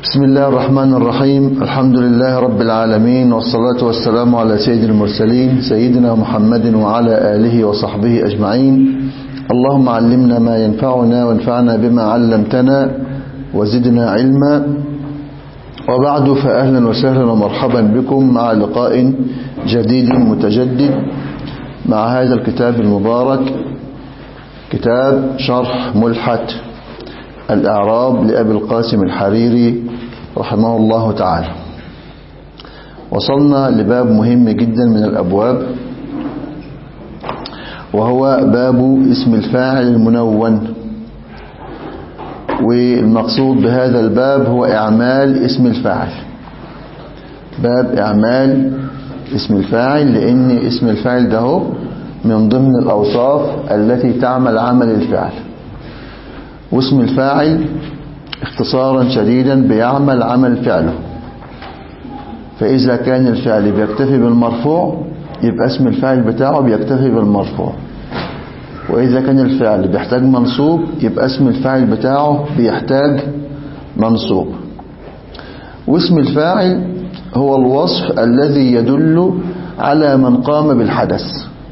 بسم الله الرحمن الرحيم الحمد لله رب العالمين والصلاة والسلام على سيد المرسلين سيدنا محمد وعلى آله وصحبه أجمعين اللهم علمنا ما ينفعنا وانفعنا بما علمتنا وزدنا علما وبعد فأهلا وسهلا ومرحبا بكم مع لقاء جديد متجدد مع هذا الكتاب المبارك كتاب شرح ملحة الأعراب لأبي القاسم الحريري رحمه الله تعالى وصلنا لباب مهم جدا من الأبواب وهو باب اسم الفاعل المنون والمقصود بهذا الباب هو إعمال اسم الفاعل باب إعمال اسم الفاعل لأن اسم الفاعل ده هو من ضمن الأوصاف التي تعمل عمل الفعل واسم الفاعل اختصارا شديدا بيعمل عمل فعله فإذا كان الفعل بيكتفي بالمرفوع يبقى اسم الفاعل بتاعه بيكتفي بالمرفوع وإذا كان الفعل بيحتاج منصوب يبقى اسم الفاعل بتاعه بيحتاج منصوب واسم الفاعل هو الوصف الذي يدل على من قام بالحدث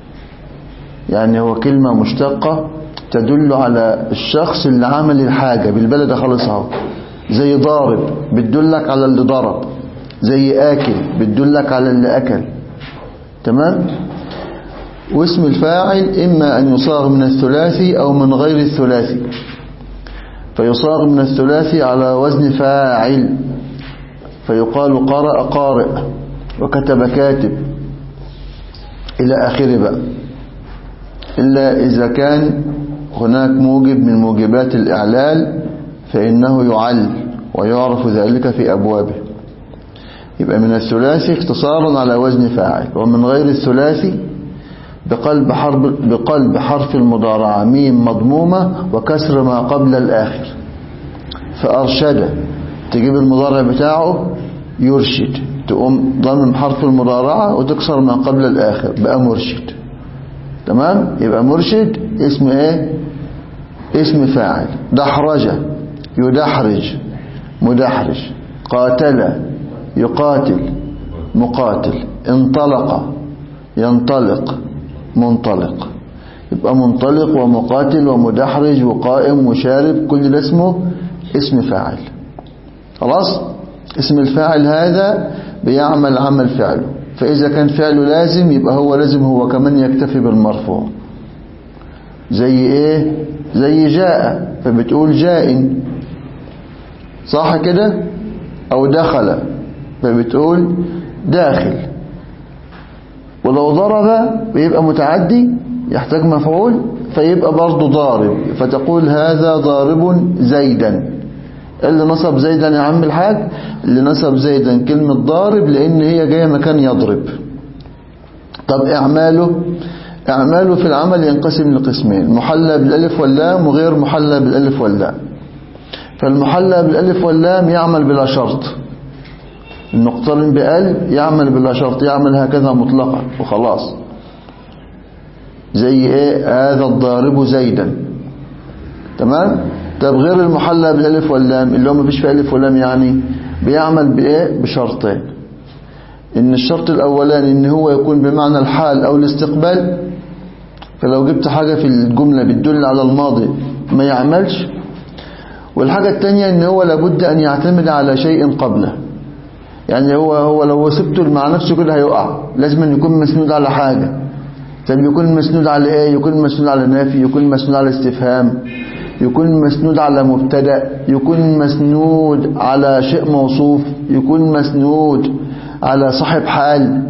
يعني هو كلمة مشتقة تدل على الشخص اللي عمل الحاجة بالبلد خالص اهو زي ضارب بتدلك على اللي ضرب زي آكل بتدلك على اللي أكل تمام واسم الفاعل إما أن يصاغ من الثلاثي أو من غير الثلاثي فيصاغ من الثلاثي على وزن فاعل فيقال قرأ قارئ وكتب كاتب إلى آخره بقى إلا إذا كان هناك موجب من موجبات الإعلال فإنه يعل ويعرف ذلك في أبوابه يبقى من الثلاثي اختصارا على وزن فاعل ومن غير الثلاثي بقلب حرف, بقلب حرف المضارعة ميم مضمومة وكسر ما قبل الآخر فأرشد تجيب المضارع بتاعه يرشد تقوم ضمن حرف المضارعة وتكسر ما قبل الآخر بقى مرشد تمام يبقى مرشد اسم ايه اسم فاعل دحرج يدحرج مدحرج قاتل يقاتل مقاتل انطلق ينطلق منطلق يبقى منطلق ومقاتل ومدحرج وقائم وشارب كل ده اسمه اسم فاعل خلاص اسم الفاعل هذا بيعمل عمل فعله فإذا كان فعله لازم يبقى هو لازم هو كمان يكتفي بالمرفوع زي ايه زي جاء فبتقول جاء صح كده او دخل فبتقول داخل ولو ضرب بيبقى متعدي يحتاج مفعول فيبقى برضه ضارب فتقول هذا ضارب زيدا اللي نصب زيدا يا عم الحاج اللي نصب زيدا كلمة ضارب لان هي جاية مكان يضرب طب اعماله اعماله في العمل ينقسم لقسمين محلى بالالف واللام وغير محلى بالالف واللام فالمحلى بالالف واللام يعمل بلا شرط المقترن بال يعمل بلا شرط يعمل هكذا مطلقا وخلاص زي ايه هذا الضارب زيدا تمام طب غير المحلى بالالف واللام اللي هو مفيش فيه الف واللام يعني بيعمل بايه بشرطين ان الشرط الاولاني ان هو يكون بمعنى الحال او الاستقبال فلو جبت حاجة في الجملة بتدل على الماضي ما يعملش والحاجة التانية ان هو لابد ان يعتمد على شيء قبله يعني هو هو لو سبته مع نفسه كده هيقع لازم أن يكون مسنود على حاجة طب يكون مسنود على ايه يكون مسنود على نافي يكون مسنود على استفهام يكون مسنود على مبتدا يكون مسنود على شيء موصوف يكون مسنود على صاحب حال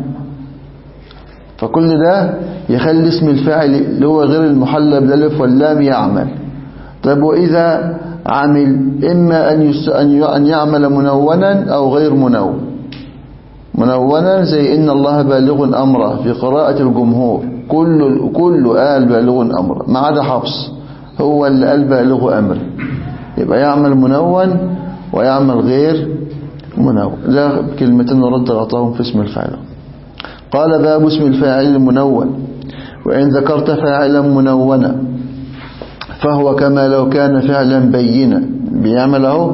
فكل ده يخلي اسم الفاعل اللي هو غير المحلى بالالف واللام يعمل طيب وإذا عمل إما أن أن يعمل منونا أو غير منون منونا زي إن الله بالغ أمره في قراءة الجمهور كل كل آل بالغ أمره ما عدا حفص هو اللي قال بالغ أمره يبقى يعمل منون ويعمل غير منون ده كلمتين رد غطاهم في اسم الفاعل قال باب اسم الفاعل المنون وإن ذكرت فاعلا منونا فهو كما لو كان فعلا بينا بيعمل اهو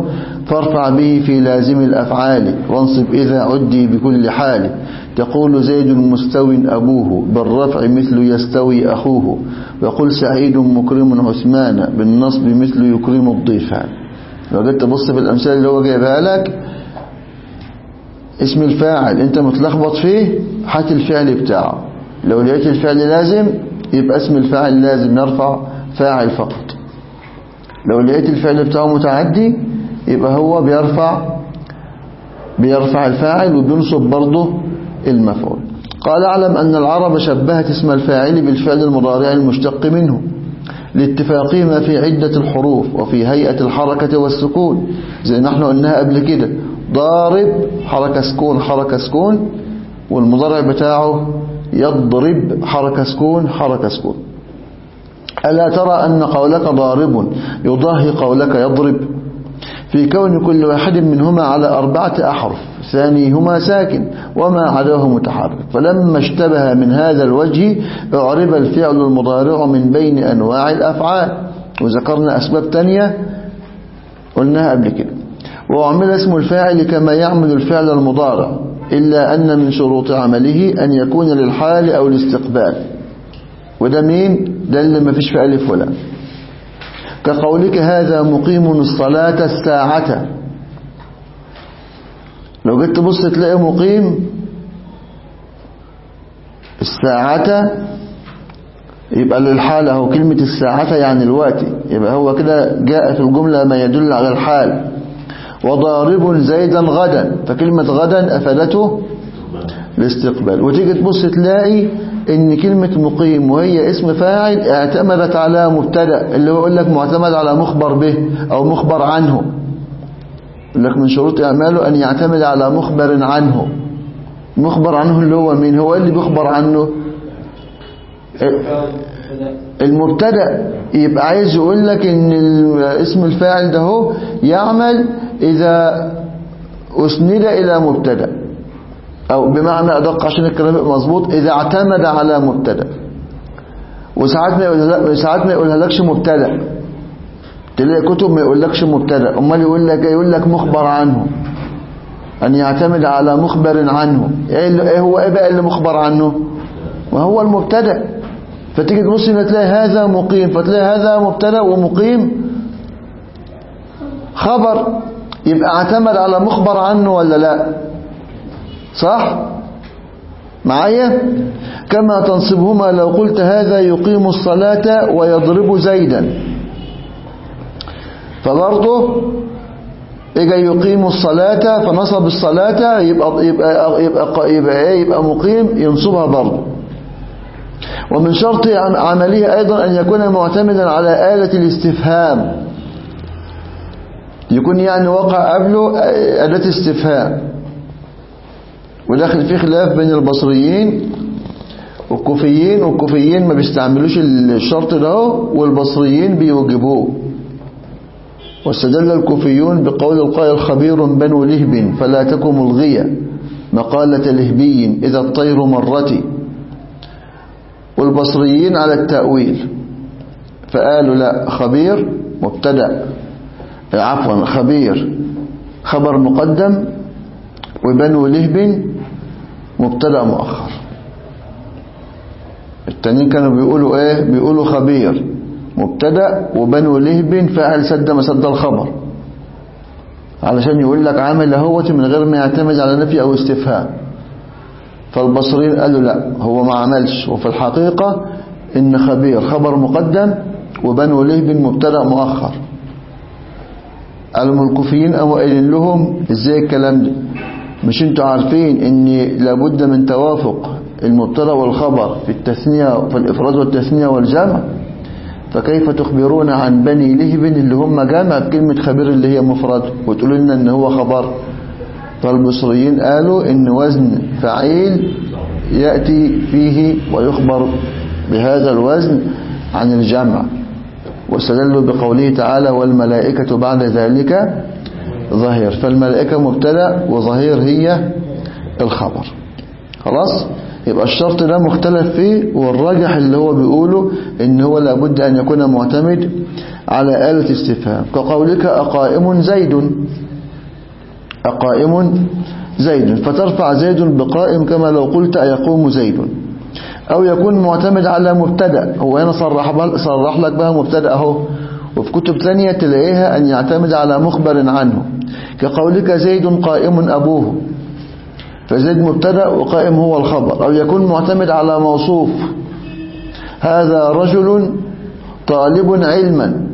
فارفع به في لازم الأفعال وانصب إذا عدي بكل حال تقول زيد مستو أبوه بالرفع مثل يستوي أخوه وقل سعيد مكرم عثمان بالنصب مثل يكرم الضيفان لو جيت تبص في الأمثال اللي هو جايبها لك اسم الفاعل انت متلخبط فيه هات الفعل بتاعه لو لقيت الفعل لازم يبقى اسم الفاعل لازم يرفع فاعل فقط لو لقيت الفعل بتاعه متعدي يبقى هو بيرفع بيرفع الفاعل وبينصب برضه المفعول قال اعلم أن العرب شبهت اسم الفاعل بالفعل المضارع المشتق منه لاتفاقهما في عدة الحروف وفي هيئة الحركة والسكون زي ما احنا قلناها قبل كده ضارب حركة سكون حركة سكون والمضارع بتاعه يضرب حركة سكون حركة سكون ألا ترى أن قولك ضارب يضاهي قولك يضرب في كون كل واحد منهما على أربعة أحرف ثانيهما ساكن وما عداه متحرك فلما اشتبه من هذا الوجه اعرب الفعل المضارع من بين أنواع الأفعال وذكرنا أسباب تانية قلناها قبل كده وعمل اسم الفاعل كما يعمل الفعل المضارع إلا أن من شروط عمله أن يكون للحال أو الاستقبال وده مين ده اللي ما فيش في ألف ولا كقولك هذا مقيم الصلاة الساعة لو جيت تبص تلاقي مقيم الساعة يبقى للحال اهو كلمة الساعة يعني الوقت يبقى هو كده جاء في الجملة ما يدل على الحال وضارب زيدا غدا فكلمة غدا أفادته الاستقبال وتيجي تبص تلاقي ان كلمة مقيم وهي اسم فاعل اعتمدت على مبتدا اللي هو يقول لك معتمد على مخبر به او مخبر عنه يقول لك من شروط اعماله ان يعتمد على مخبر عنه مخبر عنه اللي هو مين هو اللي بيخبر عنه المبتدا يبقى عايز يقول لك ان اسم الفاعل ده هو يعمل اذا اسند الى مبتدا او بمعنى ادق عشان الكلام يبقى مظبوط اذا اعتمد على مبتدا وساعات ما يقولها ساعات ما يقولها لكش مبتدا تلاقي كتب ما يقولكش مبتدا امال يقول لك يقول لك مخبر عنه ان يعتمد على مخبر عنه ايه هو ايه بقى اللي مخبر عنه وهو المبتدا فتيجي تبص تلاقي هذا مقيم فتلاقي هذا مبتدا ومقيم خبر يبقى اعتمد على مخبر عنه ولا لا صح معايا كما تنصبهما لو قلت هذا يقيم الصلاة ويضرب زيدا فبرضه اجا يقيم الصلاة فنصب الصلاة يبقى يبقى يبقى يبقى, ايه يبقى مقيم ينصبها برضه ومن شرط عمله أيضا أن يكون معتمدا على آلة الاستفهام يكون يعني وقع قبله أداة استفهام وداخل فيه خلاف بين البصريين والكوفيين والكوفيين ما بيستعملوش الشرط ده والبصريين بيوجبوه واستدل الكوفيون بقول القائل خبير بنو لهب فلا تكن ملغية مقالة لهبي إذا الطير مرتي والبصريين على التأويل فقالوا لا خبير مبتدأ عفوا خبير خبر مقدم وبنو لهب مبتدا مؤخر التانيين كانوا بيقولوا ايه بيقولوا خبير مبتدا وبنو لهب فاعل سد مسد الخبر علشان يقول لك عامل اهوت من غير ما يعتمد على نفي او استفهام فالبصريين قالوا لا هو ما عملش وفي الحقيقة ان خبير خبر مقدم وبنو لهب مبتدا مؤخر قالوا الكوفيين قاموا قايلين لهم ازاي الكلام ده مش انتوا عارفين ان لابد من توافق المبتدا والخبر في التثنية في الافراد والتثنية والجمع فكيف تخبرون عن بني لهب اللي هم جمع بكلمة خبير اللي هي مفرد وتقولوا لنا ان هو خبر فالبصريين قالوا ان وزن فعيل يأتي فيه ويخبر بهذا الوزن عن الجمع واستدلوا بقوله تعالى والملائكة بعد ذلك ظهير فالملائكة مبتدا وظهير هي الخبر خلاص يبقى الشرط ده مختلف فيه والراجح اللي هو بيقوله ان هو لابد ان يكون معتمد على آلة استفهام كقولك أقائم زيد أقائم زيد فترفع زيد بقائم كما لو قلت أيقوم زيد أو يكون معتمد على مبتدا هو هنا صرح, صرح لك بها مبتدا أهو وفي كتب ثانية تلاقيها أن يعتمد على مخبر عنه كقولك زيد قائم أبوه فزيد مبتدا وقائم هو الخبر أو يكون معتمد على موصوف هذا رجل طالب علما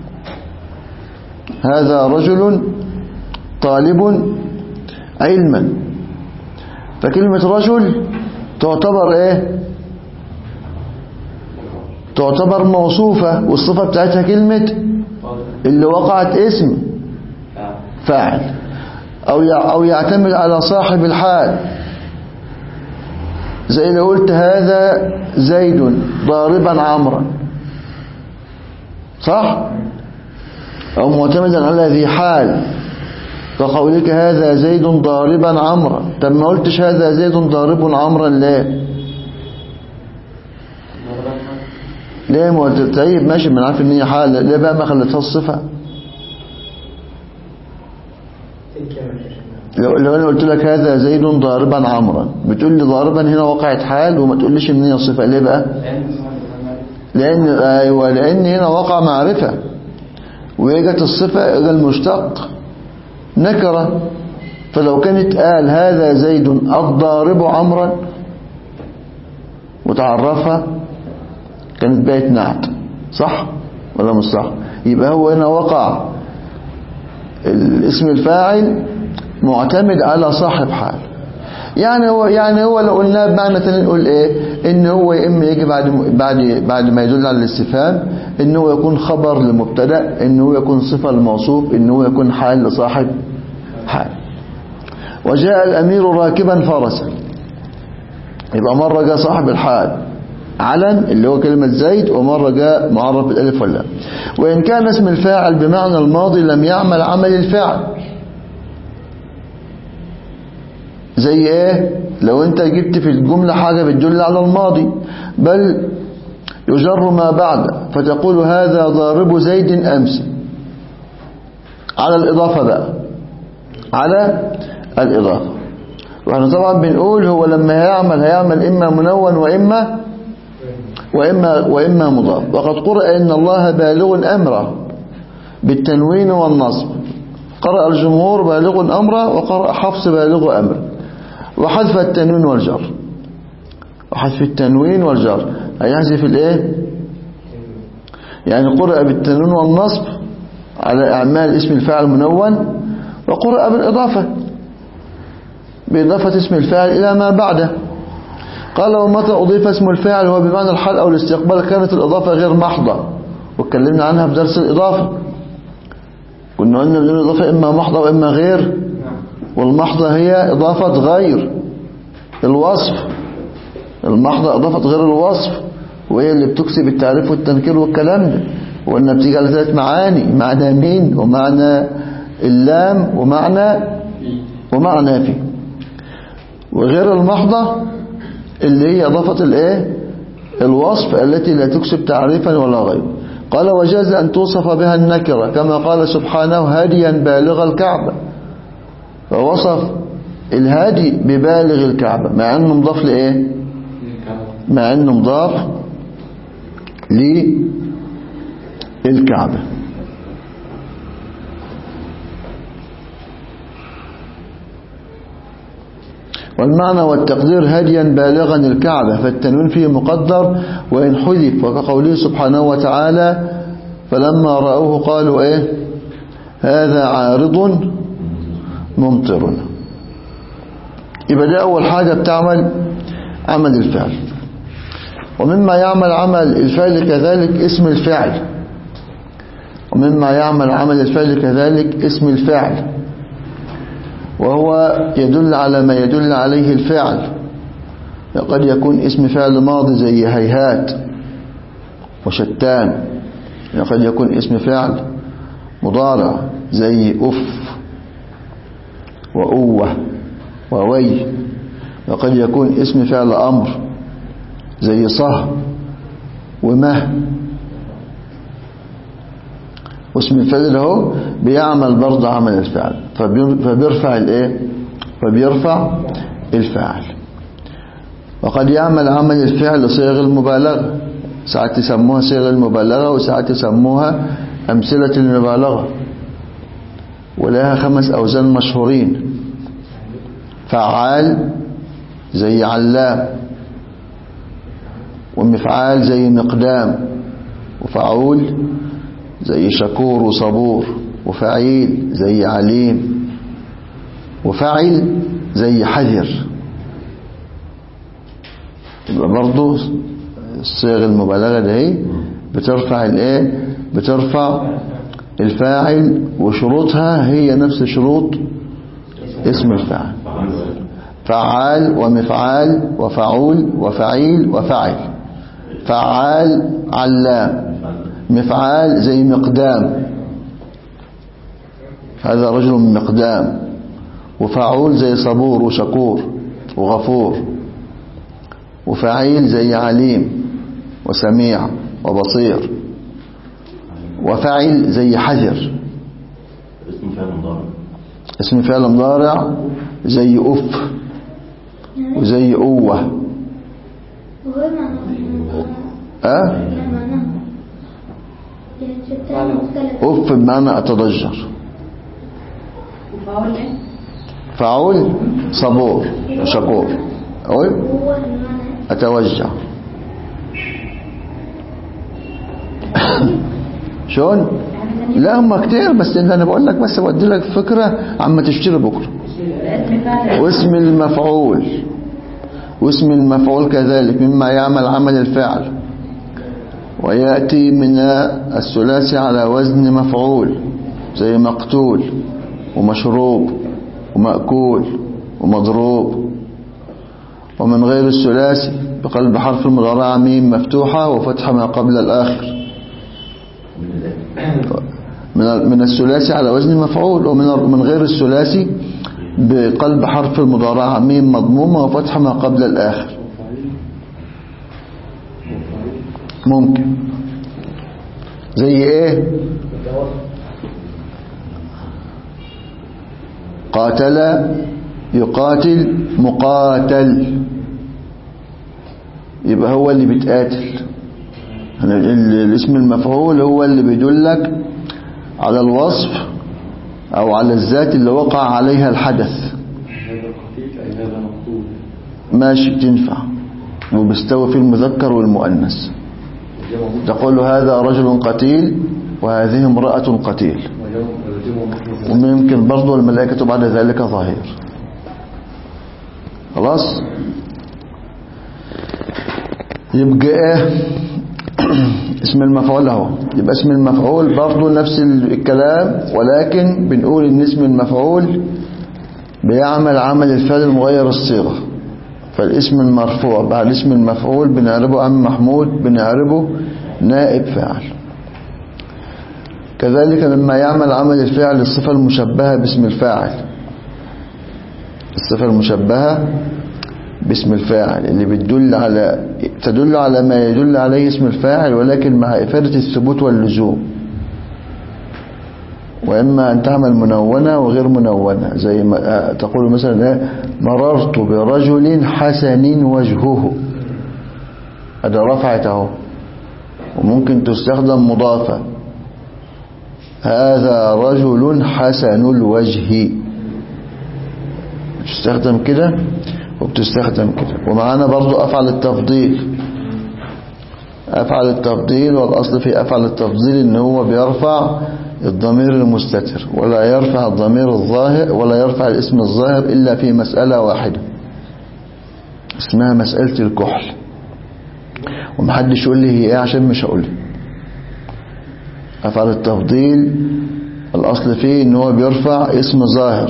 هذا رجل طالب علما فكلمة رجل تعتبر ايه تعتبر موصوفة والصفة بتاعتها كلمة اللي وقعت اسم فاعل أو أو يعتمد على صاحب الحال زي لو قلت هذا زيد ضاربا عمرا صح أو معتمدا على ذي حال كقولك هذا زيد ضاربا عمرا طب ما قلتش هذا زيد ضارب عمرا ليه ليه ما قلت طيب ماشي ما عارف ان هي حال ليه بقى ما خليتها الصفه لو لو انا قلت لك هذا زيد ضاربا عمرا بتقول لي ضاربا هنا وقعت حال وما تقوليش ان هي صفه ليه بقى لان ايوه لان هنا وقع معرفه وجت الصفه الى المشتق نكره فلو كانت قال هذا زيد الضارب عمرا وتعرفها كانت بقت نعت صح ولا مش صح يبقى هو هنا وقع الاسم الفاعل معتمد على صاحب حال يعني هو يعني هو لو قلناه بمعنى ثاني نقول ايه ان هو يا اما يجي بعد بعد بعد ما يدل على الاستفهام ان هو يكون خبر لمبتدا ان هو يكون صفه للموصوف ان هو يكون حال لصاحب حال وجاء الامير راكبا فرسا يبقى مره جاء صاحب الحال علم اللي هو كلمة زيد ومرة جاء معرف بالالف واللام وإن كان اسم الفاعل بمعنى الماضي لم يعمل عمل الفعل زي ايه لو انت جبت في الجملة حاجة بتدل على الماضي بل يجر ما بعد فتقول هذا ضارب زيد أمس على الإضافة بقى على الإضافة واحنا طبعا بنقول هو لما هيعمل هيعمل إما منون وإما وإما, وإما مضاف وقد قرأ إن الله بالغ أمره بالتنوين والنصب قرأ الجمهور بالغ أمره وقرأ حفص بالغ أمره وحذف التنوين والجر وحذف التنوين والجر هيحذف الايه يعني قرأ بالتنوين والنصب على أعمال اسم الفاعل منون وقرأ بالإضافة بإضافة اسم الفاعل إلى ما بعده قال ومتى أضيف اسم الفاعل هو بمعنى الحال أو الاستقبال كانت الإضافة غير محضة واتكلمنا عنها في درس الإضافة كنا قلنا ان الإضافة إما محضة وإما غير والمحضة هي إضافة غير الوصف المحضة إضافة غير الوصف وهي اللي بتكسب التعريف والتنكير والكلام ده وقلنا بتيجي على ثلاث معاني معنى مين ومعنى اللام ومعنى ومعنى في وغير المحضة اللي هي إضافة الايه الوصف التي لا تكسب تعريفا ولا غيره قال وجاز أن توصف بها النكرة كما قال سبحانه هاديا بالغ الكعبة فوصف الهادي ببالغ الكعبة مع انه مضاف لايه مع انه مضاف للكعبة والمعنى والتقدير هديا بالغا الكعبة فالتنوين فيه مقدر وإن حذف وكقوله سبحانه وتعالى فلما رأوه قالوا إيه هذا عارض ممطرنا يبقى ده أول حاجة بتعمل عمل الفعل ومما يعمل عمل الفعل كذلك اسم الفعل ومما يعمل عمل الفعل كذلك اسم الفعل وهو يدل على ما يدل عليه الفعل قد يكون اسم فعل ماضي زي هيهات وشتان قد يكون اسم فعل مضارع زي أف وأوة ووي وقد يكون اسم فعل أمر زي صه ومه واسم الفعل ده هو بيعمل برضه عمل الفعل فبير- فبيرفع الايه فبيرفع الفاعل وقد يعمل عمل الفعل صيغ المبالغة ساعات يسموها صيغ المبالغة وساعات يسموها أمثلة المبالغة ولها خمس أوزان مشهورين فعال زي علام ومفعال زي مقدام وفعول زي شكور وصبور وفعيل زي عليم وفعل زي حذر يبقى برضه صيغ المبالغة دي بترفع الايه بترفع الفاعل وشروطها هي نفس شروط اسم الفاعل فعال ومفعال وفعول وفعيل وفعل فعال علام مفعال زي مقدام هذا رجل مقدام وفعول زي صبور وشكور وغفور وفعيل زي عليم وسميع وبصير وفعل زي حذر اسم فعل مضارع اسم فعل مضارع زي أف وزي قوة وهو معناه أه؟ معناه يعني شتان مختلف أف بمعنى أتضجر وفاول ايه؟ فعول صبور وشكور أقول هو المعنى أتوجع شلون لا هم كتير بس إن انا بقول لك بس بدي لك فكره عما تشتري بكره اسم فاعل واسم المفعول واسم المفعول كذلك مما يعمل عمل الفعل ويأتي من الثلاثي على وزن مفعول زي مقتول ومشروب ومأكول ومضروب ومن غير الثلاثي بقلب حرف المضارعة ميم مفتوحة وفتح ما قبل الآخر من من الثلاثي على وزن مفعول ومن من غير الثلاثي بقلب حرف المضارعة ميم مضمومة وفتح ما قبل الآخر ممكن زي ايه قاتل يقاتل مقاتل يبقى هو اللي بيتقاتل يعني ال- الاسم المفعول هو اللي بيدلك على الوصف او على الذات اللي وقع عليها الحدث هذا قتيل أي هذا مقتول ماشي تنفع وبيستوي في المذكر والمؤنث جمع مفرد تقول هذا رجل قتيل وهذه امرأة قتيل وجمع مفرد وممكن برضو الملائكة بعد ذلك ظهير خلاص يبقى ايه اسم المفعول اهو يبقى اسم المفعول برضو نفس الكلام ولكن بنقول ان اسم المفعول بيعمل عمل الفعل المغير الصيغة فالاسم المرفوع بعد اسم المفعول بنعربه عم محمود بنعربه نائب فاعل كذلك لما يعمل عمل الفعل الصفة المشبهة باسم الفاعل الصفة المشبهة باسم الفاعل اللي بتدل على تدل على ما يدل عليه اسم الفاعل ولكن مع إفادة الثبوت واللزوم وإما أن تعمل منونة وغير منونة زي ما آه، تقول مثلا إيه، مررت برجل حسن وجهه هذا رفعت اهو وممكن تستخدم مضافة هذا رجل حسن الوجه بتستخدم كده وبتستخدم كده ومعانا برضو أفعل التفضيل أفعل التفضيل والأصل في أفعل التفضيل إن هو بيرفع الضمير المستتر ولا يرفع الضمير الظاهر ولا يرفع الاسم الظاهر إلا في مسألة واحدة اسمها مسألة الكحل ومحدش يقول لي هي ايه عشان مش هقول أفعل التفضيل الأصل فيه إن هو بيرفع اسم ظاهر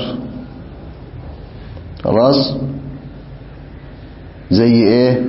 خلاص زي ايه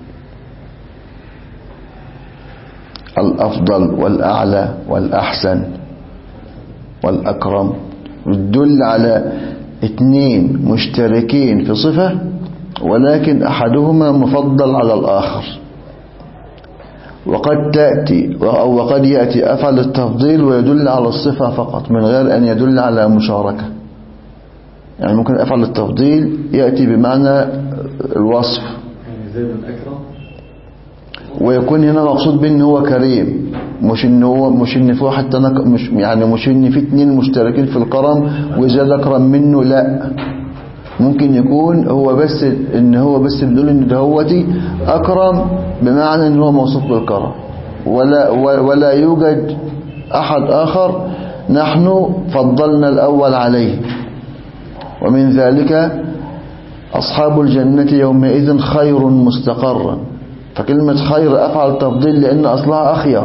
الأفضل والأعلى والأحسن والأكرم يدل على اتنين مشتركين في صفة ولكن أحدهما مفضل على الآخر وقد تأتي أو وقد يأتي أفعل التفضيل ويدل على الصفة فقط من غير أن يدل على مشاركة يعني ممكن أفعل التفضيل يأتي بمعنى الوصف يعني زيد أكرم ويكون هنا مقصود به ان هو كريم مش ان هو مش ان في واحد تنك مش يعني مش ان في اتنين مشتركين في الكرم وزياد اكرم منه لا ممكن يكون هو بس ان هو بس بيقول ان ده هوتي اكرم بمعنى ان هو موصوف بالكرم ولا ولا يوجد احد اخر نحن فضلنا الاول عليه ومن ذلك أصحاب الجنة يومئذ خير مستقرا فكلمة خير أفعل تفضيل لأن أصلها أخير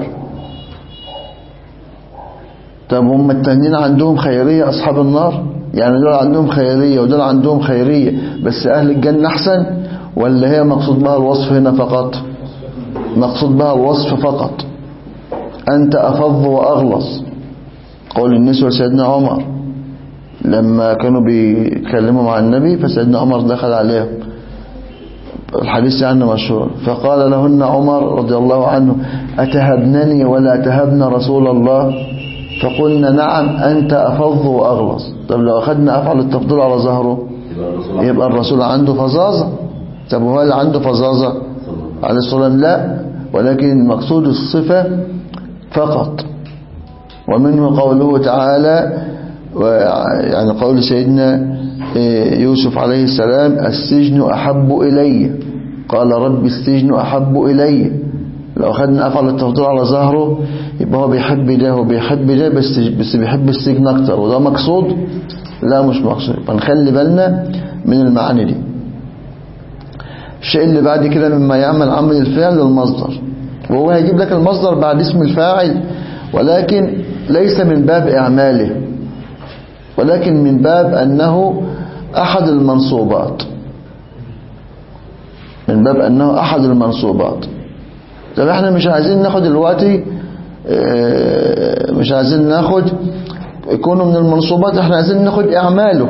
طب هم التانيين عندهم خيرية أصحاب النار يعني دول عندهم خيرية ودول عندهم خيرية بس أهل الجنة أحسن ولا هي مقصود بها الوصف هنا فقط مقصود بها الوصف فقط أنت أفض وأغلص قول النسوة سيدنا عمر لما كانوا بيتكلموا مع النبي فسيدنا عمر دخل عليهم الحديث عنه مشهور فقال لهن عمر رضي الله عنه أتهبنني ولا تهبن رسول الله فقلنا نعم أنت أفض وأغلص طب لو أخذنا أفعل التفضيل على ظهره يبقى الرسول يبقى الرسول عنده فظاظة طب هو اللي عنده فظاظة عليه الصلاة والسلام لا ولكن مقصود الصفة فقط ومنه قوله تعالى يعني قول سيدنا يوسف عليه السلام السجن أحب إلي قال رب السجن أحب إلي لو أخذنا أفعل التفضيل على ظهره يبقى هو بيحب ده وبيحب ده بس بس بيحب السجن أكتر وده مقصود لا مش مقصود يبقى نخلي بالنا من المعاني دي الشيء اللي بعد كده مما يعمل عمل الفعل المصدر وهو هيجيب لك المصدر بعد اسم الفاعل ولكن ليس من باب إعماله ولكن من باب أنه أحد المنصوبات من باب أنه أحد المنصوبات طب احنا مش عايزين ناخد دلوقتي اه، مش عايزين ناخد يكونوا من المنصوبات احنا عايزين ناخد اعماله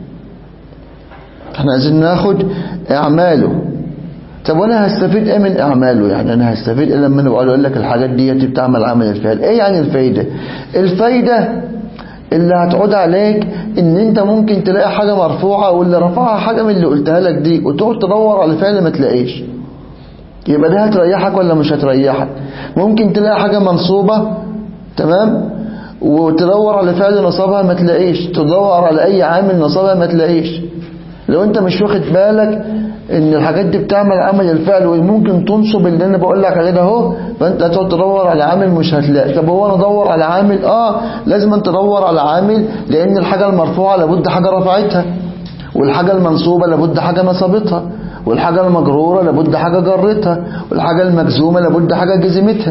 احنا عايزين ناخد اعماله طب وانا هستفيد ايه من اعماله يعني انا هستفيد ايه لما انا بقول اقول لك الحاجات دي بتعمل عمل الفعل ايه يعني الفايده الفايده اللي هتعود عليك ان انت ممكن تلاقي حاجه مرفوعه واللي رفعها حاجه من اللي قلتها لك دي وتقعد تدور على الفعل ما تلاقيش يبقى ده هتريحك ولا مش هتريحك ممكن تلاقي حاجة منصوبة تمام وتدور على فعل نصبها ما تلاقيش تدور على اي عامل نصبها ما تلاقيش لو انت مش واخد بالك ان الحاجات دي بتعمل عمل الفعل وممكن تنصب اللي انا بقول لك عليه ده اهو فانت هتقعد تدور على عامل مش هتلاقي طب هو انا ادور على عامل اه لازم انت تدور على عامل لان الحاجة المرفوعة لابد حاجة رفعتها والحاجة المنصوبة لابد حاجة نصبتها والحاجة المجرورة لابد حاجة جرتها والحاجة المجزومة لابد حاجة جزمتها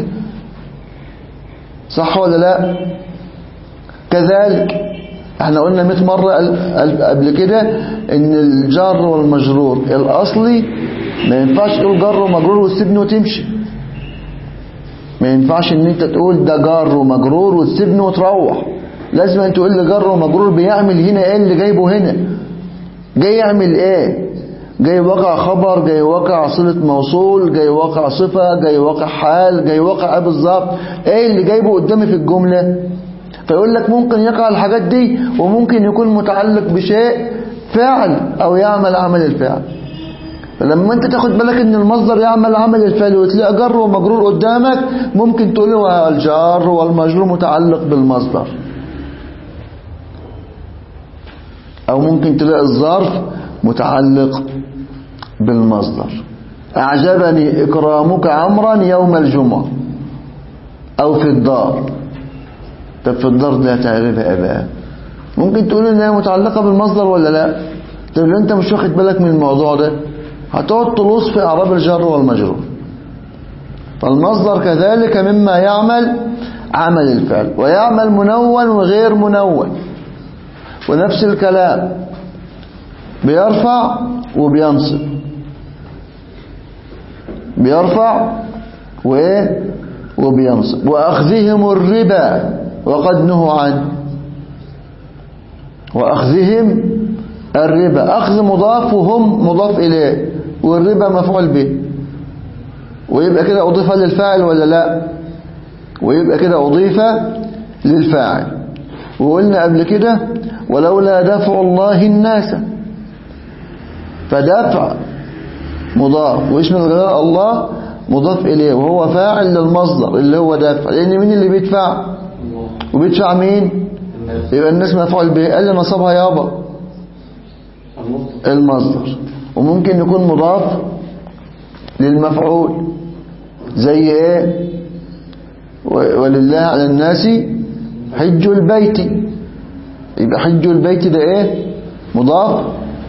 صح ولا لا كذلك احنا قلنا 100 مرة قبل كده ان الجر والمجرور الاصلي ما ينفعش تقول جر ومجرور وتسيبني وتمشي ما ينفعش ان انت تقول ده جر ومجرور وتسيبني وتروح لازم انت تقول لي جر ومجرور بيعمل هنا ايه اللي جايبه هنا جاي يعمل ايه جاي واقع خبر جاي واقع صلة موصول جاي واقع صفة جاي واقع حال جاي واقع ايه بالظبط ايه اللي جايبه قدامي في الجملة فيقول لك ممكن يقع الحاجات دي وممكن يكون متعلق بشيء فعل او يعمل عمل الفعل فلما انت تاخد بالك ان المصدر يعمل عمل الفعل وتلاقي جر ومجرور قدامك ممكن تقول له الجار والمجرور متعلق بالمصدر او ممكن تلاقي الظرف متعلق بالمصدر أعجبني إكرامك عمرا يوم الجمعة أو في الدار طب في الدار ده تعرفها إيه بقى ممكن تقول إنها متعلقة بالمصدر ولا لا طب لو أنت مش واخد بالك من الموضوع ده هتقعد تلوص في أعراب الجر والمجرور فالمصدر كذلك مما يعمل عمل الفعل ويعمل منون وغير منون ونفس الكلام بيرفع وبينصب بيرفع وايه وبينصب واخذهم الربا وقد نهوا عنه واخذهم الربا اخذ مضاف وهم مضاف اليه والربا مفعول به ويبقى كده أضيف للفاعل ولا لا ويبقى كده أضيف للفاعل وقلنا قبل كده ولولا دفع الله الناس فدفع مضاف واسم الجلال الله مضاف إليه وهو فاعل للمصدر اللي هو دافع لأن مين اللي بيدفع الله وبيدفع مين الناس يبقى الناس مفعول به قال لي نصبها يابا المصدر المصدر وممكن يكون مضاف للمفعول زي ايه و- ولله على الناس حج البيت يبقى حج البيت ده ايه مضاف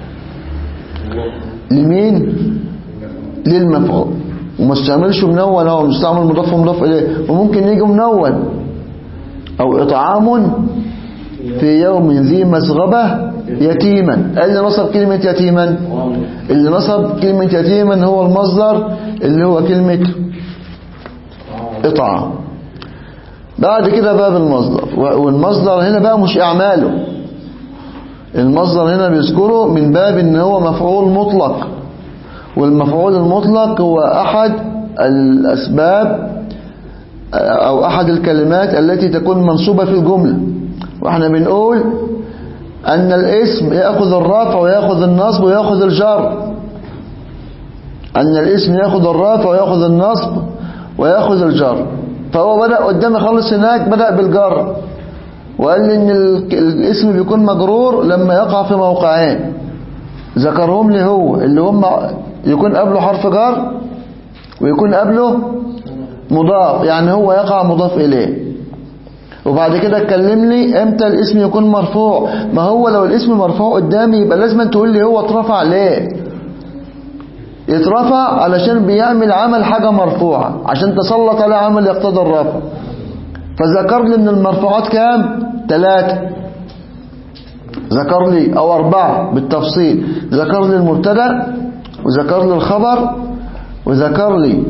لمين للمفعول وما استعملش منون هو مستعمل مضاف ومضاف اليه وممكن يجي منون او اطعام في يوم ذي مسغبة يتيما قال لي نصب كلمة يتيما اللي نصب كلمة يتيما هو المصدر اللي هو كلمة إطعام بعد كده باب المصدر و- والمصدر هنا بقى مش أعماله المصدر هنا بيذكره من باب ان هو مفعول مطلق والمفعول المطلق هو أحد الأسباب أو أحد الكلمات التي تكون منصوبة في الجملة واحنا بنقول أن الاسم يأخذ الرافع ويأخذ النصب ويأخذ الجر أن الاسم يأخذ الرافع ويأخذ النصب ويأخذ الجر فهو بدأ قدامي خالص هناك بدأ بالجر وقال لي إن ال- الاسم بيكون مجرور لما يقع في موقعين ذكرهم لي هو اللي هم يكون قبله حرف جر ويكون قبله مضاف يعني هو يقع مضاف إليه وبعد كده اتكلم لي امتى الاسم يكون مرفوع ما هو لو الاسم مرفوع قدامي يبقى لازم تقول لي هو اترفع ليه يترفع علشان بيعمل عمل حاجة مرفوعة عشان تسلط عليه عمل يقتضي الرفع فذكر لي من المرفوعات كام ثلاثة ذكر لي او اربعة بالتفصيل ذكر لي المبتدا وذكر لي الخبر وذكر لي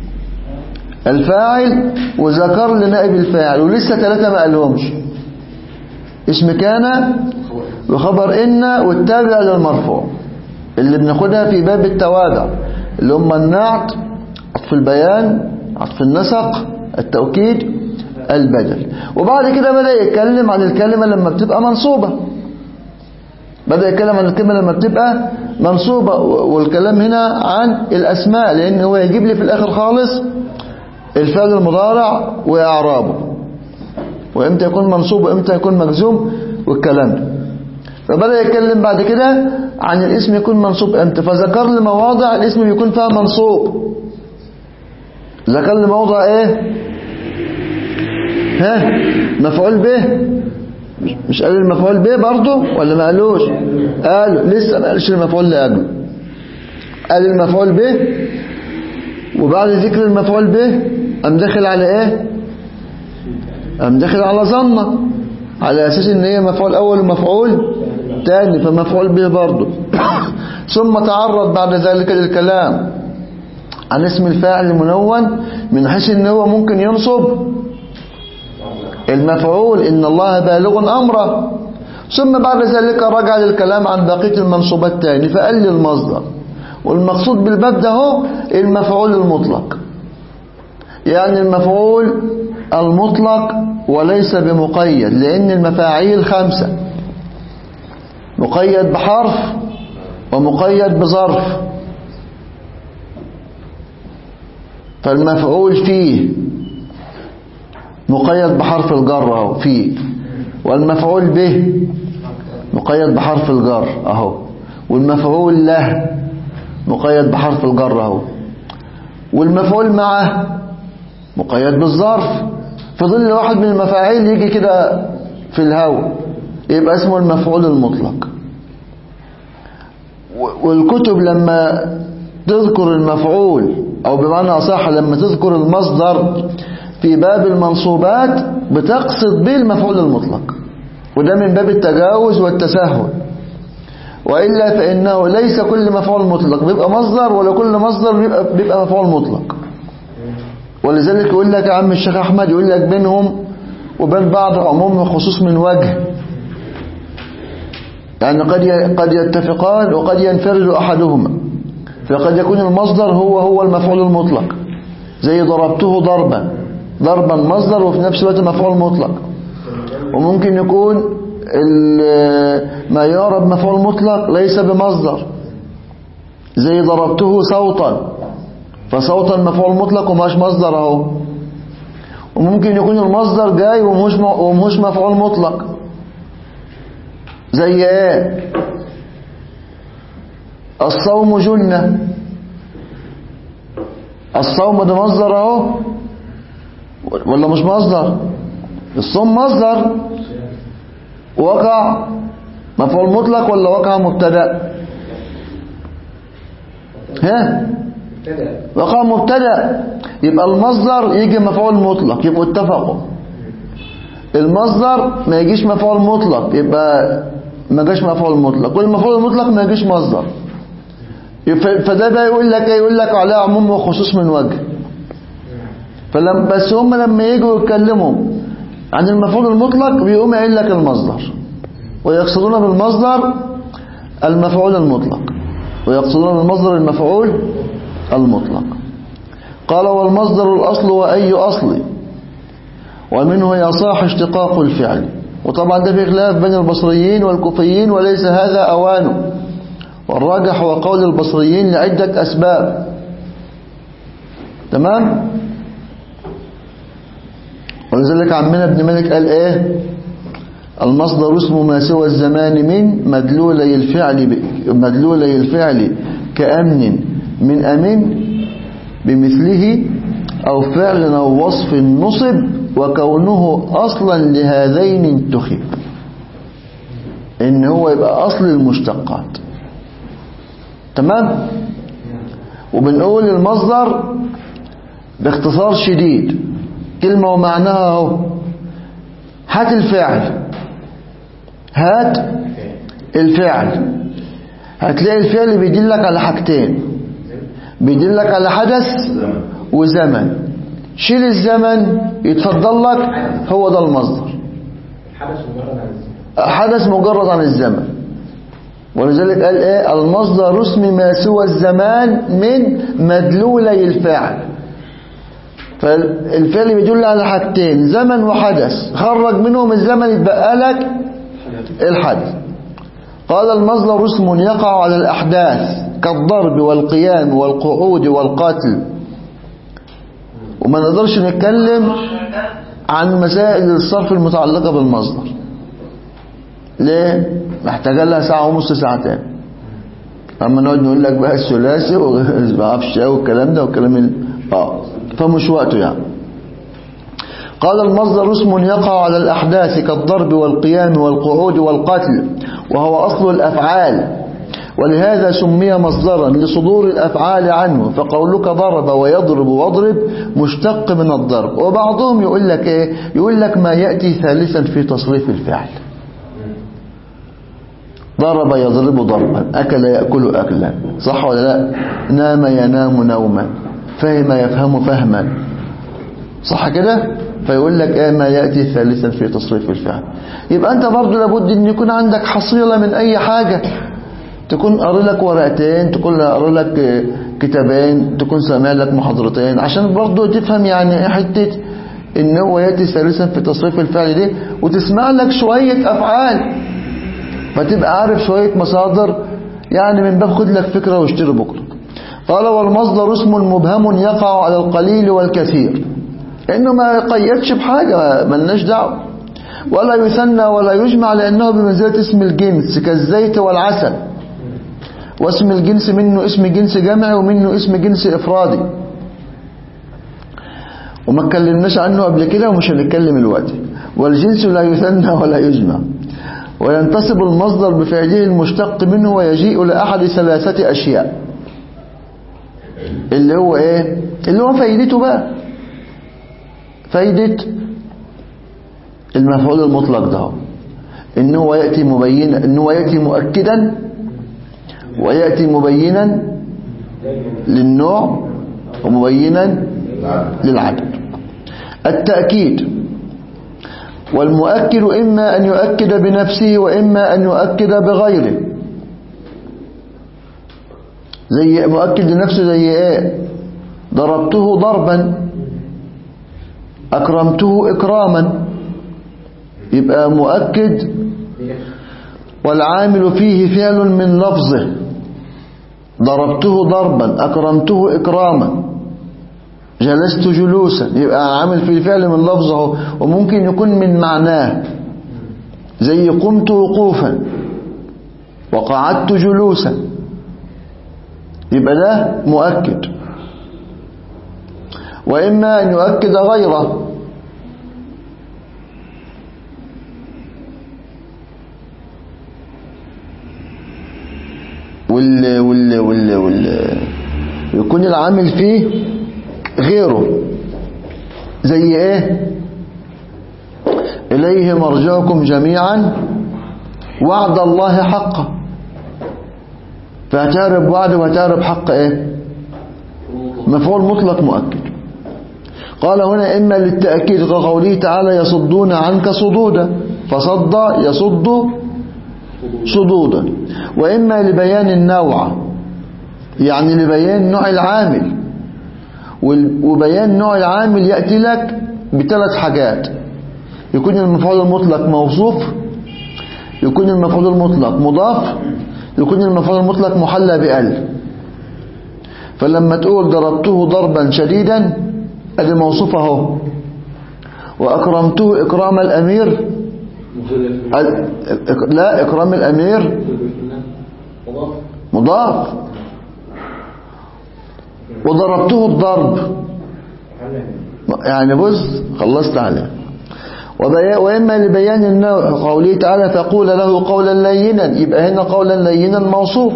الفاعل وذكر لي نائب الفاعل ولسه ثلاثة ما قالهمش اسم كان وخبر إن والتابع للمرفوع اللي بناخدها في باب التوابع اللي هم النعت عطف البيان عطف النسق التوكيد البدل وبعد كده بدأ يتكلم عن الكلمة لما بتبقى منصوبة بدأ يتكلم عن الكلمة لما بتبقى منصوبة والكلام هنا عن الأسماء لأن هو يجيب لي في الآخر خالص الفعل المضارع وإعرابه وإمتى يكون منصوب وإمتى يكون مجزوم والكلام ده فبدأ يتكلم بعد كده عن الاسم يكون منصوب امتى فذكر لي مواضع الاسم بيكون فيها منصوب ذكر لي موضع ايه ها مفعول به مش- مش قال المفعول به برضه ولا ما قالوش قالوا لسه ما قالش المفعول لاجله قال المفعول به وبعد ذكر المفعول به قام داخل على ايه قام داخل على ظنه على اساس ان هي مفعول اول ومفعول تاني فمفعول به برضه ثم تعرض بعد ذلك للكلام عن اسم الفاعل المنون من حيث ان هو ممكن ينصب المفعول ان الله بالغ امره ثم بعد ذلك رجع للكلام عن بقيه المنصوبات تاني فقال لي المصدر والمقصود بالباب ده هو المفعول المطلق يعني المفعول المطلق وليس بمقيد لأن المفاعيل خمسة مقيد بحرف ومقيد بظرف فالمفعول فيه مقيد بحرف الجر اهو فيه والمفعول به مقيد بحرف الجر اهو والمفعول له مقيد بحرف الجر اهو والمفعول معه مقيد بالظرف في ظل واحد من المفاعيل يجي كده في الهواء يبقى اسمه المفعول المطلق و- والكتب لما تذكر المفعول او بمعنى اصح لما تذكر المصدر في باب المنصوبات بتقصد به المفعول المطلق وده من باب التجاوز والتساهل وإلا فإنه ليس كل مفعول مطلق بيبقى مصدر ولا كل مصدر بيبقى, بيبقى مفعول مطلق ولذلك يقول لك يا عم الشيخ أحمد يقول لك بينهم وبين بعض عموم وخصوص من وجه يعني قد ي- قد يتفقان وقد ينفرد أحدهما فقد يكون المصدر هو هو المفعول المطلق زي ضربته ضربا ضربا مصدر وفي نفس الوقت مفعول مطلق وممكن يكون ال- ما يعرب مفعول مطلق ليس بمصدر زي ضربته صوتا فصوتا مفعول مطلق وماش مصدر اهو وممكن يكون المصدر جاي ومش م- ومش مفعول مطلق زي ايه الصوم جنة الصوم ده مصدر اهو ولا مش مصدر الصوم مصدر وقع مفعول مطلق ولا وقع مبتدا ها ابتدأ وقع مبتدا يبقى المصدر يجي مفعول مطلق يبقوا اتفقوا المصدر ما يجيش مفعول مطلق يبقى ما جاش مفعول مطلق والمفعول المطلق ما يجيش مصدر ف- فده بقى يقول لك ايه يقول لك عليه عموم وخصوص من وجه فلما بس هم لما يجوا يتكلموا عن المفعول المطلق بيقوم قايل لك المصدر ويقصدون بالمصدر المفعول المطلق ويقصدون بالمصدر المفعول المطلق قال والمصدر الأصل وأي أصل ومنه يصاح اشتقاق الفعل وطبعا ده في خلاف بين البصريين والكوفيين وليس هذا أوانه والراجح هو قول البصريين لعدة أسباب تمام ولذلك عمنا ابن مالك قال ايه المصدر اسم ما سوى الزمان من مدلولي الفعل ب... مدلولي الفعل كأمن من أمن بمثله أو فعل أو وصف نصب وكونه أصلا لهذين انتخب إن هو يبقى أصل المشتقات تمام وبنقول المصدر باختصار شديد كلمة ومعناها اهو هات الفعل هات الفعل هتلاقي الفعل بيدلك على حاجتين بيدلك على حدث وزمن شيل الزمن يتفضل لك هو ده المصدر الحدث مجرد عن الزمن حدث مجرد عن الزمن ولذلك قال ايه المصدر اسم ما سوى الزمان من مدلولي الفاعل فالفعل بيدل على حاجتين زمن وحدث خرج منهم الزمن يتبقى لك الحدث قال المصدر اسم يقع على الأحداث كالضرب والقيام والقعود والقتل وما نقدرش نتكلم عن مسائل الصرف المتعلقة بالمصدر ليه؟ محتاجة لها ساعة ونص ساعتين اما نقعد نقول لك بقى الثلاثي وما اعرفش ايه والكلام ده والكلام ال... اه فمش وقته يعني قال المصدر اسم يقع على الأحداث كالضرب والقيام والقعود والقتل وهو أصل الأفعال ولهذا سمي مصدرا لصدور الأفعال عنه فقولك ضرب ويضرب واضرب مشتق من الضرب وبعضهم يقول لك ايه يقول لك ما يأتي ثالثا في تصريف الفعل ضرب يضرب ضربا أكل يأكل أكلا صح ولا لا نام ينام نوما فهم يفهم فهما صح كده فيقول لك ايه ما يأتي ثالثا في تصريف الفعل يبقى انت برضو لابد ان يكون عندك حصيلة من اي حاجة تكون قاري لك ورقتين تكون قاري لك كتابين تكون سامع لك محاضرتين عشان برضو تفهم يعني ايه حتة ان هو يأتي ثالثا في تصريف الفعل دي وتسمع لك شوية افعال فتبقى عارف شوية مصادر يعني من باب خد لك فكرة واشتري بكرة قال والمصدر اسم مبهم يقع على القليل والكثير لأنه ما يقيدش بحاجة ملناش دعوة ولا يثنى ولا يجمع لأنه بمنزلة اسم الجنس كالزيت والعسل واسم الجنس منه اسم جنس جمعي ومنه اسم جنس إفرادي وما اتكلمناش عنه قبل كده ومش هنتكلم الوقت والجنس لا يثنى ولا يجمع وينتصب المصدر بفعله المشتق منه ويجيء لأحد ثلاثة أشياء اللي هو ايه اللي هو فايدته بقى فايدة المفعول المطلق ده ان هو يأتي مبينا ان هو يأتي مؤكدا ويأتي مبينا للنوع ومبينا للعدد التأكيد والمؤكد إما أن يؤكد بنفسه وإما أن يؤكد بغيره زي مؤكد لنفسه زي ايه ضربته ضربا أكرمته إكراما يبقى مؤكد والعامل فيه فعل من لفظه ضربته ضربا أكرمته إكراما جلست جلوسا يبقى عامل فيه فعل من لفظه وممكن يكون من معناه زي قمت وقوفا وقعدت جلوسا يبقى ده مؤكد وإما أن يؤكد غيره وال وال وال وال يكون العامل فيه غيره زي ايه إليه مرجعكم جميعا وعد الله حقا فاعترف وعد واعترف حق ايه مفعول مطلق مؤكد قال هنا إما للتأكيد كقوله تعالى يصدون عنك صدودا فصد يصد صدودا وإما لبيان النوع يعني لبيان نوع العامل وال- وبيان نوع العامل يأتي لك بثلاث حاجات يكون المفعول المطلق موصوف يكون المفعول المطلق مضاف يكون المفعول المطلق محلى بأل فلما تقول ضربته ضربا شديدا ادي موصوف اهو واكرمته اكرام الامير ال- لا اكرام الامير مضاف مضاف وضربته الضرب يعني بص خلصت عليه وبيا- وإما لبيان النوع قوله تعالى فقول له قولا لينا يبقى هنا قولا لينا موصوف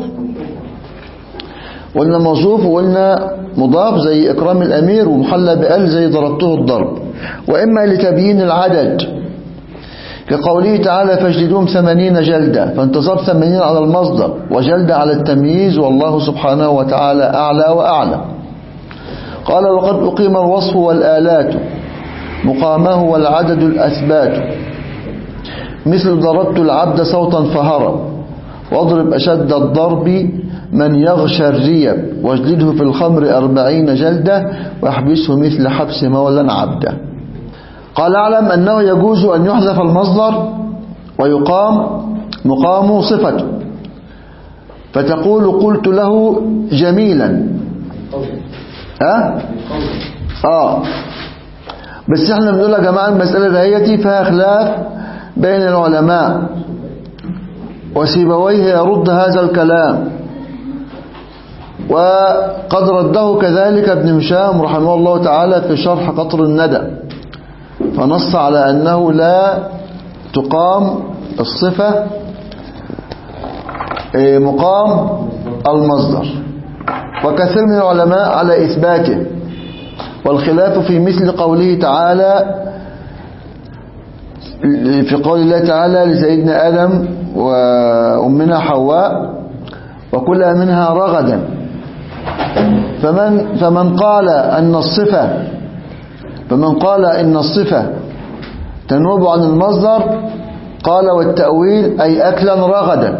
قلنا موصوف وقلنا مضاف زي إكرام الأمير ومحلى بأل زي ضربته الضرب وإما لتبيين العدد كقوله تعالى فاجلدوهم ثمانين جلدة فانتصب ثمانين على المصدر وجلد على التمييز والله سبحانه وتعالى أعلى وأعلى قال وقد أقيم الوصف والآلات مقامه والعدد الأثبات مثل ضربت العبد صوتا فهرب واضرب أشد الضرب من يغشى الريب واجلده في الخمر أربعين جلدة واحبسه مثل حبس مولا عبده قال اعلم أنه يجوز أن يحذف المصدر ويقام مقام صفته فتقول قلت له جميلا ها اه بس احنا بنقول يا جماعه المساله دهيتي فيها خلاف بين العلماء وسيبويه يرد هذا الكلام وقد رده كذلك ابن هشام رحمه الله تعالى في شرح قطر الندى فنص على أنه لا تقام الصفة إيه، مقام المصدر وكثير من العلماء على إثباته والخلاف في مثل قوله تعالى في قول الله تعالى لسيدنا آدم وأمنا حواء وكلها منها رغدا فمن, فمن قال أن الصفة فمن قال إن الصفة تنوب عن المصدر قال والتأويل أي أكلا رغدا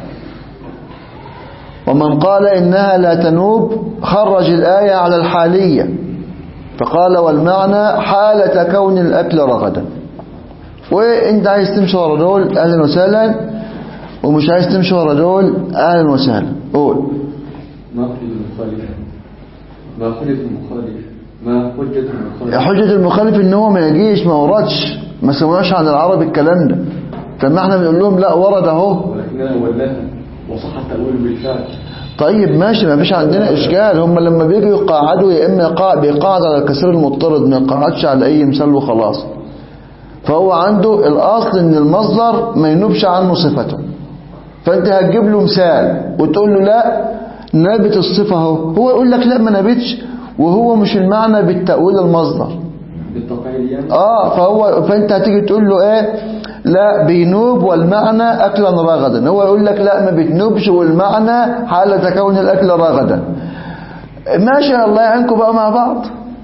ومن قال إنها لا تنوب خرج الآية على الحالية فقال والمعنى حالة كون الأكل رغدا وانت عايز تمشي ورا دول اهلا وسهلا ومش عايز تمشي ورا دول اهلا وسهلا قول ما حجة المخالف ما حجة المخالف ما حجة المخالف حجة المخالف ان هو ما يجيش ما وردش ما سمعناش عن العرب الكلام ده طب ما احنا بنقول لهم لا ورد اهو ولكننا ولاها وصح التأويل بالفعل طيب ماشي ما فيش عندنا اشكال هم لما بيجوا يقعدوا يا اما يقع بيقعد على الكسر المضطرد ما يقعدش على اي مثال وخلاص فهو عنده الاصل ان المصدر ما ينوبش عنه صفته فانت هتجيب له مثال وتقول له لا نابت الصفه اهو هو يقول لك لا ما نابتش وهو مش المعنى بالتأويل المصدر بالتقييد يعني اه فهو فانت هتيجي تقول له ايه لا بينوب والمعنى اكلا رغدا هو يقول لك لا ما بتنوبش والمعنى حالة كون الاكل رغدا ماشي الله يعينكم بقى مع بعض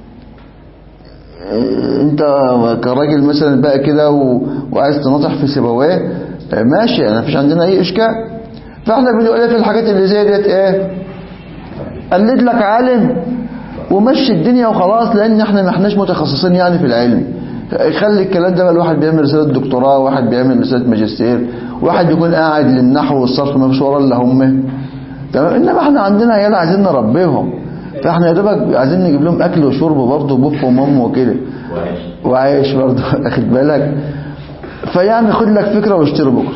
إيه، انت كراجل مثلا بقى كده و... وعايز تناطح في سيبويه إيه، ماشي انا مفيش عندنا اي اشكال فاحنا بنقول إيه في الحاجات اللي زي ديت ايه قلد لك عالم ومشي الدنيا وخلاص لان احنا ما احناش متخصصين يعني في العلم خلي الكلام ده بقى الواحد بيعمل رسالة دكتوراه واحد بيعمل رسالة ماجستير واحد يكون قاعد للنحو والصرف ما فيش وراه الا هم تمام انما احنا عندنا عيال عايزين نربيهم فاحنا يا دوبك عايزين نجيب لهم اكل وشرب برضه بوف ومام وكده وعيش برضه اخد بالك فيعني خد لك فكرة واشتري بكره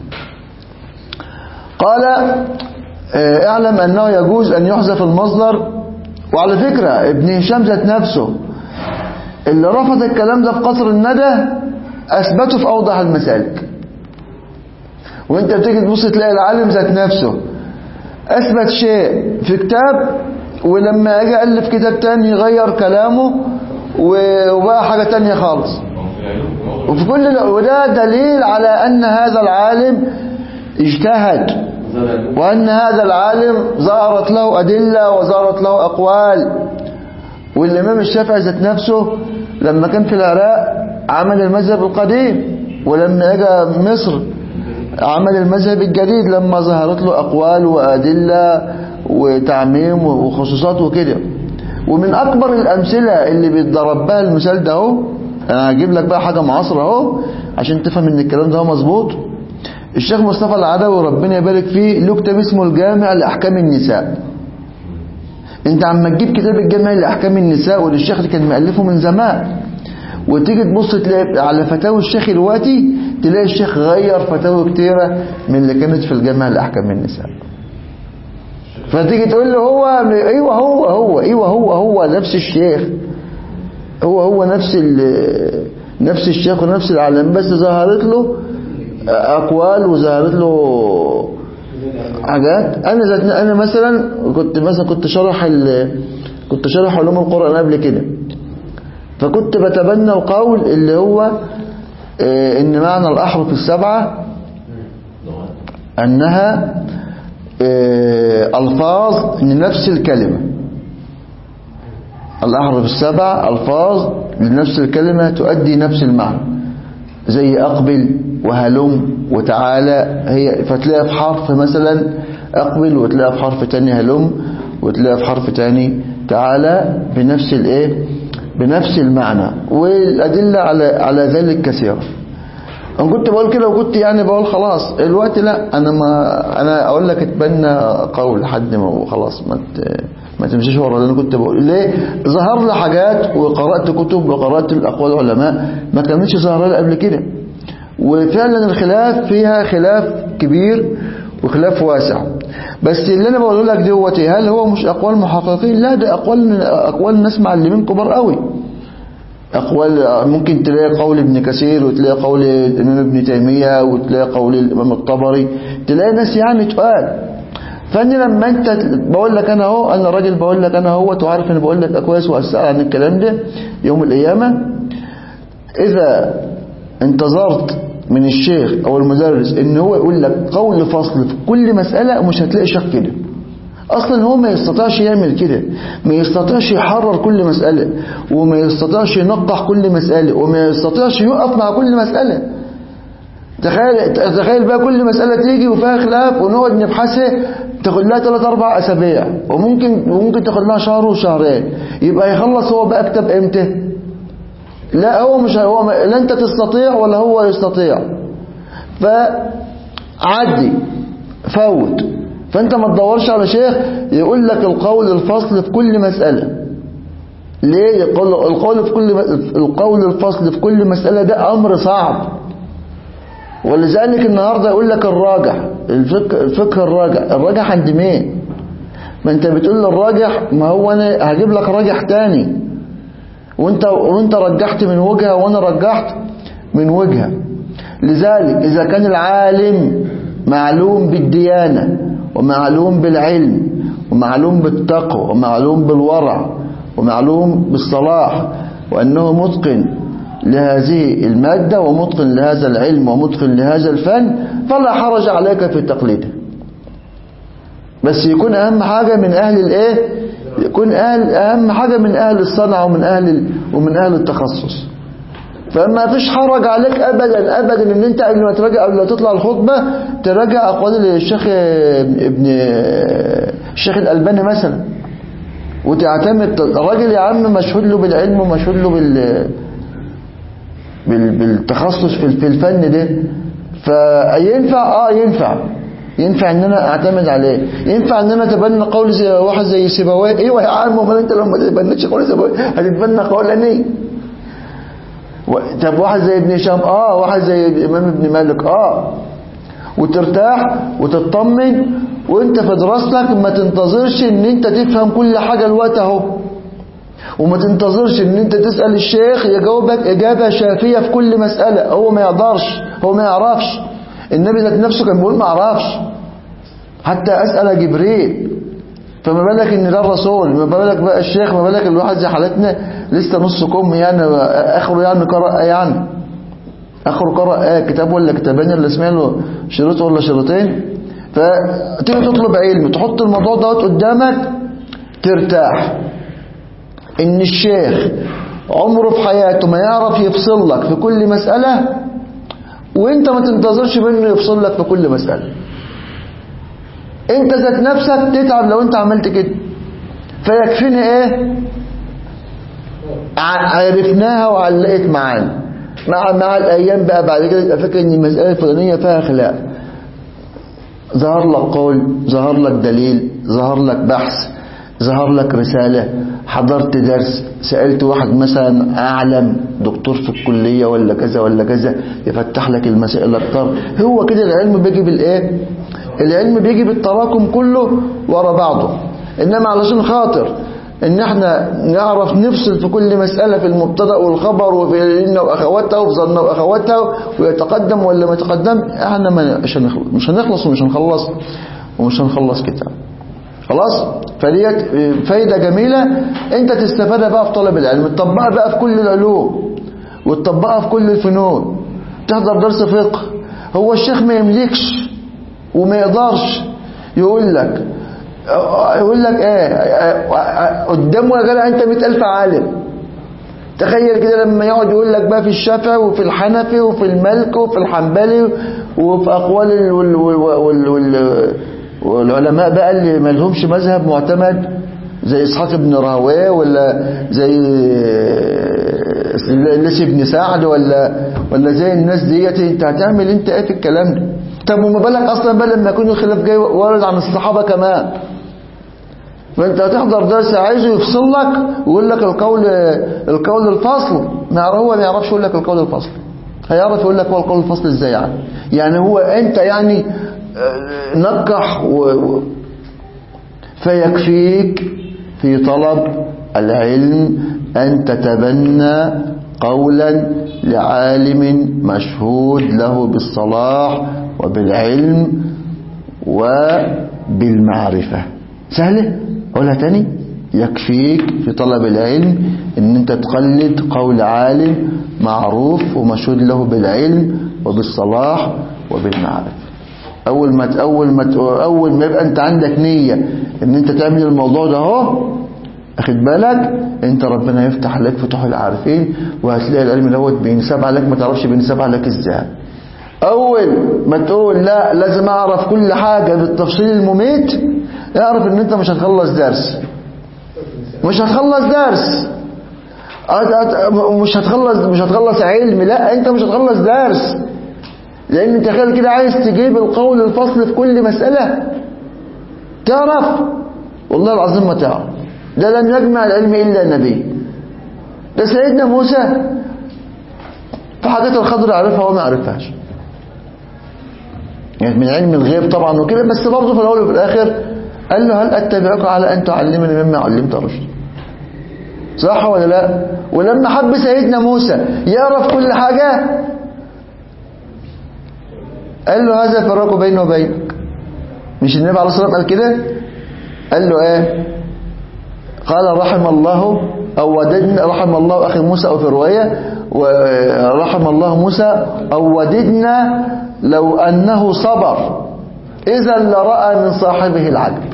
قال اه، اعلم انه يجوز ان يحذف المصدر وعلى فكرة ابن هشام ذات نفسه اللي رفض الكلام ده في قصر الندى اثبته في اوضح المسالك وانت بتيجي تبص تلاقي العالم ذات نفسه اثبت شيء في كتاب ولما اجي الف كتاب تاني يغير كلامه و- وبقى حاجة تانية خالص وفي كل ال- وده دليل على ان هذا العالم اجتهد وأن هذا العالم ظهرت له أدلة وظهرت له أقوال والإمام الشافعي ذات نفسه لما كان في العراق عمل المذهب القديم ولما اجى مصر عمل المذهب الجديد لما ظهرت له أقوال وأدلة وتعميم وخصوصات وكده ومن أكبر الأمثلة اللي بيتضرب بها المثال ده اهو أنا هجيب لك بقى حاجة معاصرة اهو عشان تفهم إن الكلام ده هو مظبوط الشيخ مصطفى العدوي ربنا يبارك فيه له كتاب اسمه الجامع لأحكام النساء انت عم تجيب كتاب الجامع لأحكام النساء والشيخ اللي كان مألفه من زمان وتيجي تبص تلاقي على فتاوى الشيخ دلوقتي تلاقي الشيخ غير فتاوى كتيرة من اللي كانت في الجامع لأحكام النساء فتيجي تقول له هو ايوه هو هو ايوه هو هو نفس الشيخ هو هو نفس ال- نفس الشيخ ونفس العالم بس ظهرت له اقوال وظهرت له حاجات انا ذات انا مثلا كنت مثلا كنت شرح ال... كنت شرح علوم القران قبل كده فكنت بتبنى القول اللي هو آه، ان معنى الاحرف السبعه انها آه، الفاظ لنفس الكلمه الأحرف السبع ألفاظ لنفس الكلمة تؤدي نفس المعنى زي أقبل وهلم وتعالى هي فتلاقي في حرف مثلا أقبل وتلاقي في حرف تاني هلم وتلاقي في حرف تاني تعالى بنفس الايه بنفس المعنى والأدلة على على ذلك كثيرة أنا كنت بقول كده وكنت يعني بقول خلاص الوقت لا أنا ما أنا أقول لك اتبنى قول حد ما وخلاص ما ت- ما تمشيش ورا اللي أنا كنت بقول ليه ظهر لي حاجات وقرأت كتب وقرأت الأقوال العلماء ما كانتش ظاهرة لي قبل كده وفعلا الخلاف فيها خلاف كبير وخلاف واسع بس اللي انا بقوله لك دوت إيه؟ هل هو مش اقوال محققين لا ده اقوال اقوال ناس معلمين كبار قوي أقوال ممكن تلاقي قول ابن كثير وتلاقي قول الإمام ابن تيمية وتلاقي قول الإمام الطبري تلاقي ناس يعني تقال فأني لما أنت بقول لك أنا أهو أنا راجل بقول لك أنا هو وعارف أنا بقول لك كويس وأسأل عن الكلام ده يوم القيامة إذا انتظرت من الشيخ أو المدرس إن هو يقول لك قول فصل في كل مسألة مش هتلاقي شك كده اصلا هو ما يستطيعش يعمل كده ما يستطيعش يحرر كل مسألة وما يستطيعش ينقح كل مسألة وما يستطيعش يقف مع كل مسألة تخيل تخيل بقى كل مسألة تيجي وفيها خلاف ونقعد نبحثها تاخد لها 3 4 اسابيع وممكن وممكن تاخد لها شهر وشهرين يبقى يخلص هو بقى كتاب امتى لا هو مش هو لا انت تستطيع ولا هو يستطيع فعدي فوت فانت ما تدورش على شيخ يقول لك القول الفصل في كل مسألة ليه يقول القول في كل القول الفصل في كل مسألة ده امر صعب ولذلك النهاردة يقول لك الراجح الفقه, الفقه الراجح الراجح عند مين ما انت بتقول لي الراجح ما هو انا هجيب لك راجح تاني وانت وانت رجحت من وجهة وانا رجحت من وجهة لذلك اذا كان العالم معلوم بالديانة ومعلوم بالعلم ومعلوم بالتقوى ومعلوم بالورع ومعلوم بالصلاح وأنه متقن لهذه المادة ومتقن لهذا العلم ومتقن لهذا الفن فلا حرج عليك في تقليده بس يكون أهم حاجة من أهل الإيه يكون أهل أهم حاجة من أهل الصنعة ومن أهل ال... ومن أهل التخصص فما فيش حرج عليك ابدا ابدا ان انت قبل ما تراجع قبل ما تطلع الخطبه تراجع اقوال الشيخ ابن الشيخ الالباني مثلا وتعتمد الراجل يا عم مشهود له بالعلم ومشهود له بال بال- بالتخصص في في الفن ده فينفع اه ينفع ينفع ان انا اعتمد عليه ينفع ان انا اتبنى قول زي واحد زي سيبويه ايوه يا عم امال انت لو ما تتبنيش قول سيبويه هتتبنى قولاني و- طب واحد زي ابن هشام اه واحد زي الامام ابن مالك اه وترتاح وتطمن وانت في دراستك ما تنتظرش ان انت تفهم كل حاجة الوقت اهو وما تنتظرش ان انت تسأل الشيخ يجاوبك اجابة شافية في كل مسألة هو ما يقدرش هو ما يعرفش النبي ذات نفسه كان بيقول ما اعرفش حتى اسأل جبريل فما بالك ان ده الرسول ما بالك بقى الشيخ ما بالك الواحد زي حالتنا لسه نص كم يعني اخره يعني قرأ يعني اخره قرأ آه كتاب ولا كتابين اللي سمع له شريط ولا شريطين فتيجي تطلب علم تحط الموضوع دوت قدامك ترتاح ان الشيخ عمره في حياته ما يعرف يفصل لك في كل مسألة وانت ما تنتظرش منه يفصل لك في كل مسألة انت ذات نفسك تتعب لو انت عملت كده فيكفيني ايه ع- عرفناها وعلقت معانا مع مع الايام بقى بعد كده تبقى فاكر ان المساله الفلانيه فيها خلاف ظهر لك قول ظهر لك دليل ظهر لك بحث ظهر لك رسالة حضرت درس سألت واحد مثلا أعلم دكتور في الكلية ولا كذا ولا كذا يفتح لك المسائل أكتر هو كده العلم بيجي بالإيه العلم بيجي بالتراكم كله ورا بعضه إنما علشان خاطر ان احنا نعرف نفصل في كل مسألة في المبتدا والخبر وفي إن وأخواتها وفي ظن وأخواتها ويتقدم ولا ما يتقدم احنا ما مش هنخلص مش هنخلص ومش هنخلص ومش هنخلص كتاب خلاص فديت فايدة جميلة انت تستفادها بقى في طلب العلم تطبقها بقى في كل العلوم وتطبقها في كل الفنون تحضر درس فقه هو الشيخ ما يملكش وما يقدرش يقول لك يقول لك ايه قدامه يا جدع انت 100000 عالم تخيل كده لما يقعد يقول لك بقى في الشافعي وفي الحنفي وفي المالكي وفي الحنبلي وفي اقوال ال وال وال وال وال والعلماء بقى اللي ما لهمش مذهب معتمد زي اسحاق بن راهويه ولا زي ليس بن سعد ولا ولا زي الناس ديت انت هتعمل انت ايه في الكلام ده طب وما بالك اصلا بقى لما يكون الخلاف جاي وارد عن الصحابه كمان فانت هتحضر درس عايزه يفصل لك ويقول لك القول القول الفصل ما هو ما يعرفش يقول لك القول الفصل هيعرف يقول لك هو القول الفصل ازاي يعني يعني هو انت يعني نقح و... و... فيكفيك في طلب العلم أن تتبنى قولا لعالم مشهود له بالصلاح وبالعلم وبالمعرفة سهلة أقولها تاني يكفيك في طلب العلم ان انت تقلد قول عالم معروف ومشهود له بالعلم وبالصلاح وبالمعرفة اول ما اول ما اول ما يبقى انت عندك نية ان انت تعمل الموضوع ده اهو اخد بالك انت ربنا يفتح عليك فتوح العارفين وهتلاقي العلم دوت بينساب عليك ما تعرفش بينساب عليك ازاي اول ما تقول لا لازم اعرف كل حاجة بالتفصيل المميت اعرف ان انت مش هتخلص درس مش هتخلص درس مش هتخلص مش هتخلص علم لا انت مش هتخلص درس لان انت تخيل كده عايز تجيب القول الفصل في كل مسألة تعرف والله العظيم ما تعرف ده لم يجمع العلم إلا نبي ده سيدنا موسى في حاجات الخضر عرفها وما عرفهاش يعني من علم الغيب طبعا وكده بس برضه في الأول وفي الآخر قال له هل أتبعك على أن تعلمني مما علمت رشد صح ولا لا ولما حب سيدنا موسى يعرف كل حاجة قال له هذا فراق بيني وبينك مش النبي عليه الصلاة والسلام قال كده قال له ايه قال رحم الله أو وددنا رحم الله أخي موسى أو في رواية ورحم الله موسى أو وددنا لو أنه صبر إذا لرأى من صاحبه العجب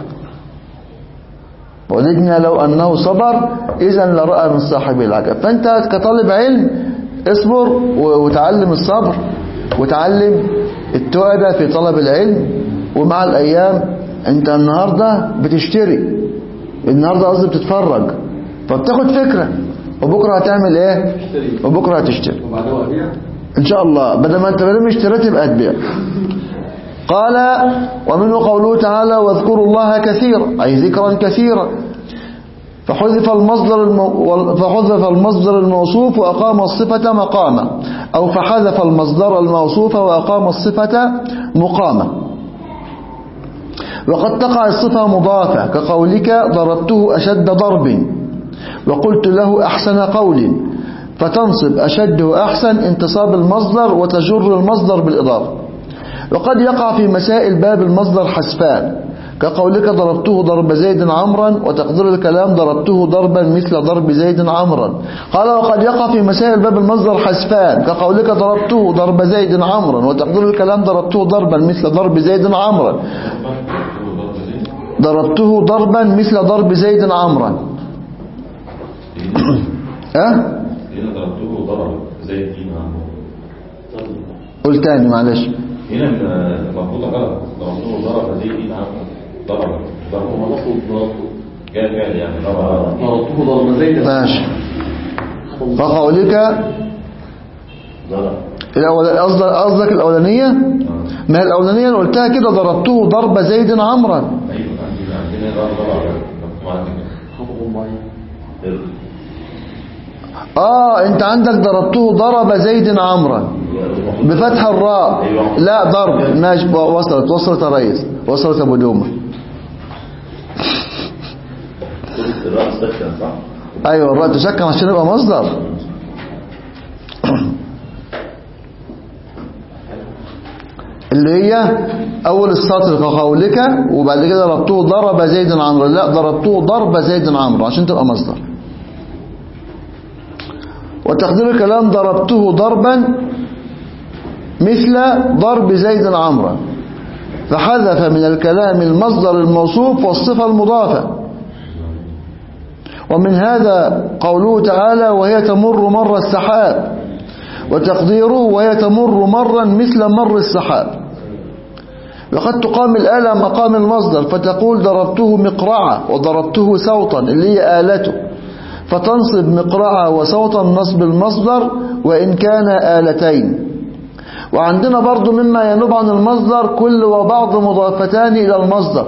وددنا لو أنه صبر إذا لرأى من صاحبه العجب فأنت كطالب علم اصبر وتعلم الصبر وتعلم التعبة في طلب العلم ومع الأيام أنت النهاردة بتشتري النهاردة قصدي بتتفرج فبتاخد فكرة وبكرة هتعمل ايه اشتري وبكرة هتشتري وبعدها أبيع ان شاء الله بدل ما انت بدل ما اشتريت يبقى تبيع قال ومنه قوله تعالى واذكروا الله كثيرا أي ذكرا كثيرا فحذف المصدر المو... فحذف المصدر الموصوف وأقام الصفة مقاما أو فحذف المصدر الموصوف وأقام الصفة مقاما وقد تقع الصفة مضافة كقولك ضربته أشد ضرب وقلت له أحسن قول فتنصب أشد وأحسن انتصاب المصدر وتجر المصدر بالإضافة وقد يقع في مسائل باب المصدر حسفان كقولك ضربته ضرب زيد عمرا وتقدير الكلام ضربته ضربا مثل ضرب زيد عمرا قال وقد يقع في مسائل باب المصدر حسفان كقولك ضربته ضرب زيد عمرا وتقدير الكلام ضربته ضربا مثل ضرب زيد عمرا ضربته ضربا مثل ضرب زيد عمرا أه؟ هنا ضربته ضرب زي الدين عنه قول تاني معلش هنا المفروض غلط ضربته ضرب زي الدين عنه ضرب ضربه ضربته ضربته جاء فعل يعني ضرب ضربته ضرب زيد ماشي فقولك ضرب الأول- قصد- قصدك الأولانية ما هي الأولانية اللي قلتها كده ضربته ضرب زيد عمرا ايوه عندنا عندنا ضرب ضرب مفهوم عندك خطب معين آه أنت عندك ضربته ضرب زيد عمرا بفتح الراء لا ضرب ماشي وصلت وصلت يا ريس وصلت أبو دومة الرأس سكن صح؟ أيوة الراء تسكن عشان يبقى مصدر اللي هي أول السطر كقولك وبعد كده ضربته ضرب زيد عمرو لا ضربته ضرب زيد عمرو عشان تبقى مصدر وتقدير الكلام ضربته ضربا مثل ضرب زيد عمرو فحذف من الكلام المصدر الموصوف والصفة المضافة ومن هذا قوله تعالى وهي تمر مر السحاب وتقديره وهي تمر مرا مثل مر السحاب وقد تقام الآلة مقام المصدر فتقول ضربته مقرعة وضربته صوتا اللي هي آلته فتنصب مقرعة وصوتا نصب المصدر وإن كان آلتين وعندنا برضو مما ينوب عن المصدر كل وبعض مضافتان إلى المصدر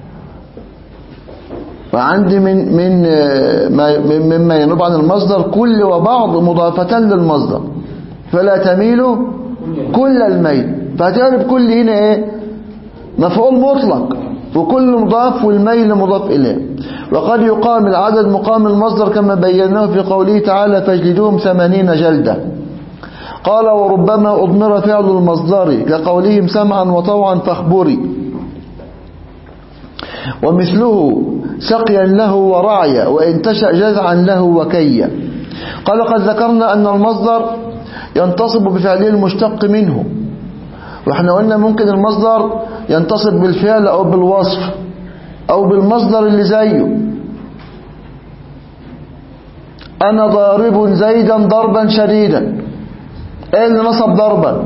وعندي من من ما مما ينوب عن المصدر كل وبعض مضافتان للمصدر فلا تميلوا كل الميل فهتعرف كل هنا ايه مفعول مطلق وكل مضاف والميل مضاف إليه وقد يقام العدد مقام المصدر كما بيناه في قوله تعالى فاجلدوهم ثمانين جلدة قال وربما أضمر فعل المصدر كقولهم سمعا وطوعا فاخبري ومثله سقيا له ورعيا وإن تشأ جزعا له وكيا قال قد ذكرنا أن المصدر ينتصب بفعله المشتق منه واحنا قلنا ممكن المصدر ينتصب بالفعل أو بالوصف أو بالمصدر اللي زيه أنا ضارب زيدا ضربا شديدا ايه اللي نصب ضربا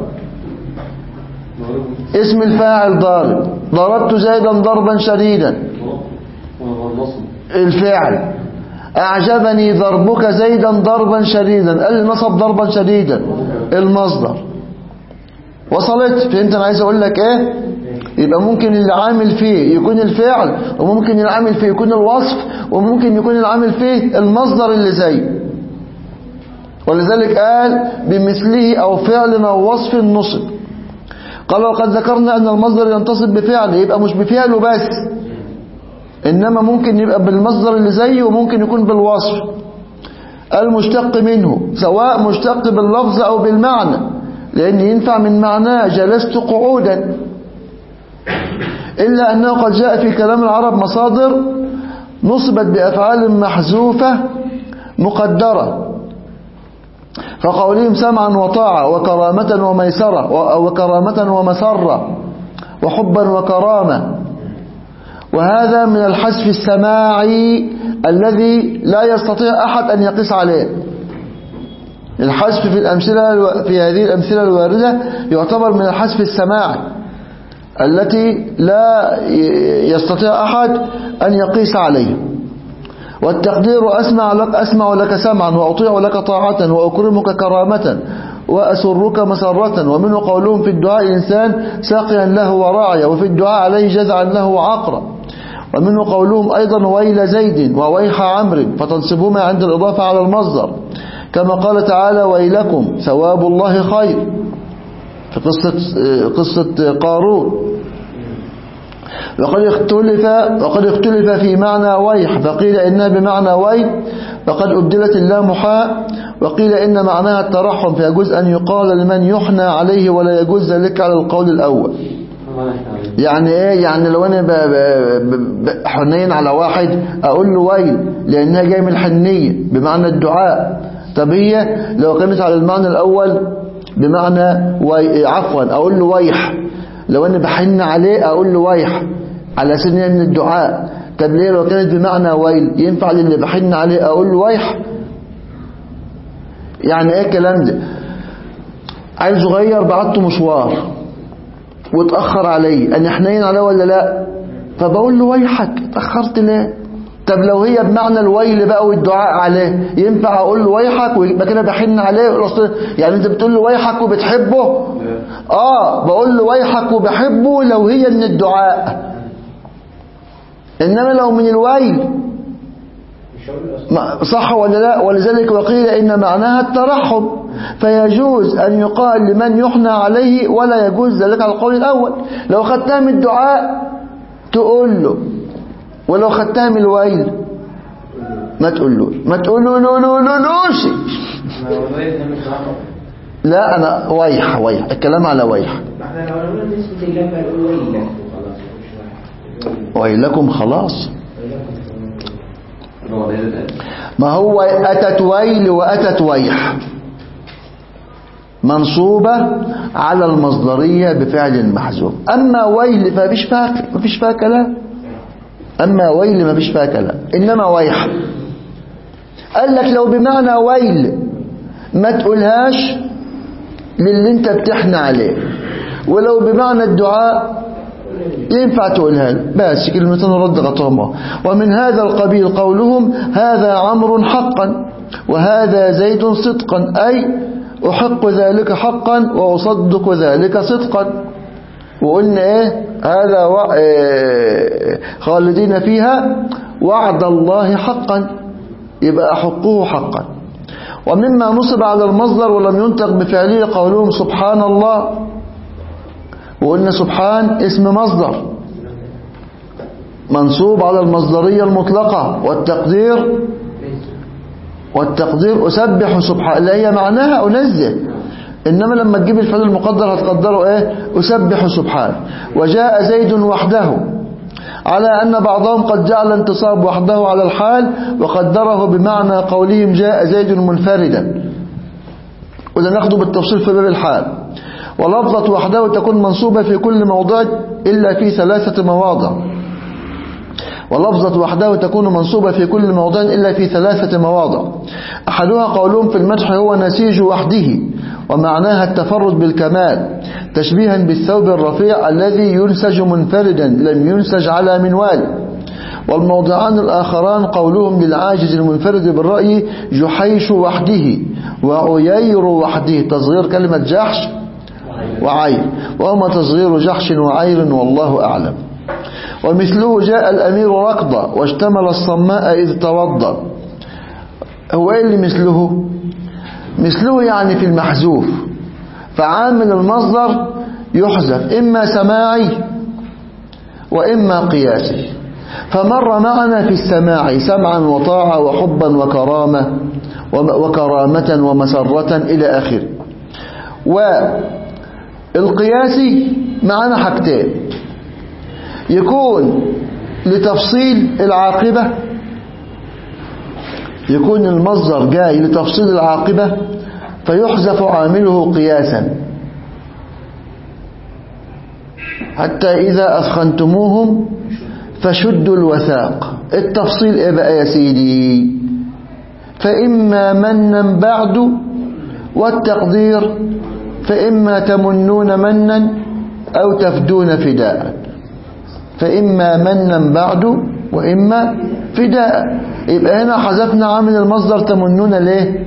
اسم الفاعل ضارب ضربت زيدا ضربا شديدا والنصب الفعل أعجبني ضربك زيدا ضربا شديدا قال لي نصب ضربا شديدا المصدر وصلت فهمت أنا عايز أقول لك إيه يبقى ممكن اللي عامل فيه يكون الفعل وممكن العامل فيه يكون الوصف وممكن يكون العامل فيه المصدر اللي زيه ولذلك قال بمثله أو فعل أو وصف نصب قال وقد ذكرنا أن المصدر ينتصب بفعله يبقى مش بفعله بس إنما ممكن يبقى بالمصدر اللي زيه وممكن يكون بالوصف المشتق منه سواء مشتق باللفظ أو بالمعنى لأن ينفع من معناه جلست قعودا إلا أنه قد جاء في كلام العرب مصادر نصبت بأفعال محذوفة مقدرة فقولهم سمعا وطاعة وكرامة وميسرة وكرامة ومسرة وحبا وكرامة وهذا من الحذف السماعي الذي لا يستطيع أحد أن يقيس عليه الحذف في الأمثلة في هذه الأمثلة الواردة يعتبر من الحذف السماعي التي لا يستطيع أحد أن يقيس عليه والتقدير أسمع لك أسمع لك سمعا وأطيع لك طاعة وأكرمك كرامة وأسرك مسرة ومنه قولهم في الدعاء إنسان ساقيا له وراعيا وفي الدعاء عليه جزعا له وعقرا ومنه قولهم أيضا ويل زيد وويح عمرو فتنصبهما عند الإضافة على المصدر كما قال تعالى ويلكم ثواب الله خير في قصة, قصة قارون وقد اختلف وقد اختلف في معنى ويح فقيل إنها بمعنى ويل وقد أبدلت اللام حاء وقيل إن معناها الترحم فيجوز أن يقال لمن يحنى عليه ولا يجوز ذلك على القول الأول يعني ايه يعني لو انا ب- ب- ب- حنين على واحد اقول له ويل لانها جايه من الحنيه بمعنى الدعاء طب هي لو كانت على المعنى الاول بمعنى وي... عفوا اقول له ويح لو انا بحن عليه اقول له ويح على اساس إنها من الدعاء طب ليه لو كانت بمعنى ويل ينفع للي بحن عليه اقول له ويح يعني ايه الكلام ده عيل صغير بعته مشوار واتأخر علي أنا حنين عليه ولا لا فبقول له ويحك اتأخرت ليه طب لو هي بمعنى الويل بقى والدعاء عليه ينفع أقول له ويحك ويبقى كده بحن عليه يقول أصل- يعني أنت بتقول له ويحك وبتحبه آه بقول له ويحك وبحبه لو هي من الدعاء إنما لو من الويل ما- صح ولا لا ولذلك وقيل إن معناها الترحم فيجوز أن يقال لمن يحنى عليه ولا يجوز ذلك على القول الأول لو خدتها من الدعاء تقول له ولو خدتها من الويل ما تقول له ما تقول له له له له لوش لا أنا ويح ويح الكلام على ويح احنا لو قلنا نسبة اللمة نقول ويلك وخلاص مش واحد ويلكم خلاص هو ده الآن ما هو أتت ويل وأتت ويح منصوبة على المصدرية بفعل محذوف أما ويل فمفيش فيها مفيش فيها كلام أما ويل مفيش فيها كلام إنما ويح قال لك لو بمعنى ويل ما تقولهاش للي انت بتحنى عليه ولو بمعنى الدعاء ينفع تقولها له. بس كلمتين رد غطامة ومن هذا القبيل قولهم هذا عمرو حقا وهذا زيد صدقا أي أحق ذلك حقا وأصدق ذلك صدقا وقلنا ايه هذا و... إيه خالدين فيها وعد الله حقا يبقى أحقه حقا ومما نصب على المصدر ولم ينطق بفعله قولهم سبحان الله وقلنا سبحان اسم مصدر منصوب على المصدرية المطلقة والتقدير والتقدير أسبح سبحان اللي هي معناها أنزه إنما لما تجيب الفعل المقدر هتقدره إيه أسبح سبحان وجاء زيد وحده على أن بعضهم قد جعل انتصاب وحده على الحال وقدره بمعنى قولهم جاء زيد منفردا وده ناخده بالتفصيل في باب الحال ولفظة وحده تكون منصوبة في كل موضع إلا في ثلاثة مواضع ولفظة وحده تكون منصوبة في كل موضع إلا في ثلاثة مواضع أحدها قولهم في المدح هو نسيج وحده ومعناها التفرد بالكمال تشبيها بالثوب الرفيع الذي ينسج منفردا لم ينسج على منوال والموضعان الآخران قولهم للعاجز المنفرد بالرأي جحيش وحده وعيير وحده تصغير كلمة جحش وعير وهما تصغير جحش وعير والله أعلم ومثله جاء الأمير ركضا واشتمل الصماء إذ توضى هو إيه اللي مثله مثله يعني في المحذوف فعامل المصدر يحذف إما سماعي وإما قياسي فمر معنا في السماع سمعا وطاعة وحبا وكرامة وكرامة ومسرة إلى آخره والقياسي معنا حاجتين يكون لتفصيل العاقبة يكون المصدر جاي لتفصيل العاقبة فيحذف عامله قياسا حتى إذا أثخنتموهم فشدوا الوثاق التفصيل إيه بقى يا سيدي فإما منا بعد والتقدير فإما تمنون منا أو تفدون فداء فإما منا بعد وإما فداء يبقى هنا حذفنا عامل المصدر تمنون ليه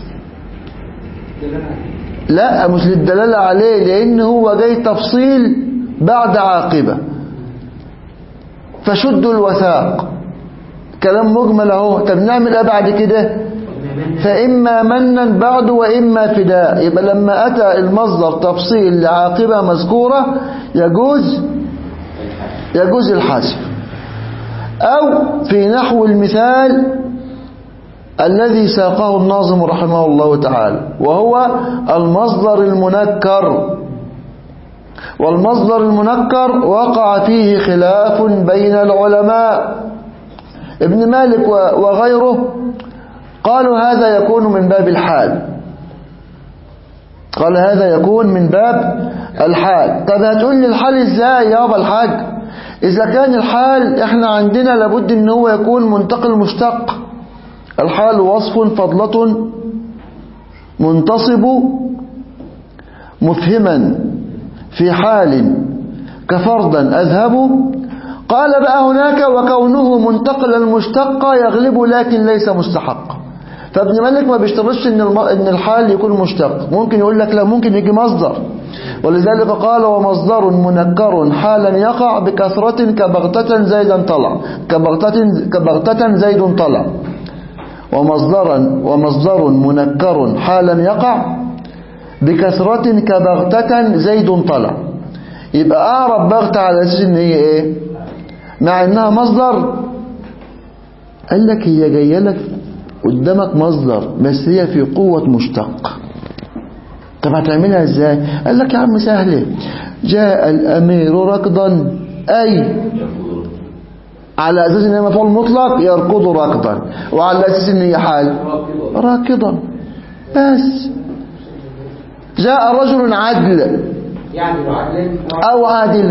لا مش للدلالة عليه لأن هو جاي تفصيل بعد عاقبة فشدوا الوثاق كلام مجمل اهو طب نعمل ايه بعد كده فإما منا بعد وإما فداء يبقى لما أتى المصدر تفصيل لعاقبة مذكورة يجوز يجوز الحذف أو في نحو المثال الذي ساقه الناظم رحمه الله تعالى وهو المصدر المنكر والمصدر المنكر وقع فيه خلاف بين العلماء ابن مالك وغيره قالوا هذا يكون من باب الحال قال هذا يكون من باب الحال طب هتقول لي الحال ازاي يابا الحاج اذا كان الحال احنا عندنا لابد ان هو يكون منتقل مشتق الحال وصف فضلة منتصب مفهما في حال كفردا أذهب قال بقى هناك وكونه منتقلا مشتقا يغلب لكن ليس مستحق فابن مالك ما بيشترطش ان الم... ان الحال يكون مشتق ممكن يقول لك لا ممكن يجي مصدر ولذلك قال ومصدر منكر حالا يقع بكثرة كبغتة زيدا طلع كبغتة كبغتة زيد طلع ومصدرا ومصدر منكر حالا يقع بكثرة كبغتة زيد طلع يبقى أعرب بغتة على أساس إن هي إيه مع إنها مصدر قال لك هي جاية لك قدامك مصدر بس هي في قوة مشتق طب هتعملها ازاي قال لك يا عم سهلة جاء الأمير ركضا أي على أساس إن هي مفعول مطلق يركض ركضا وعلى أساس إن هي حال راكضا بس جاء رجل عدل يعني عدل أو عادل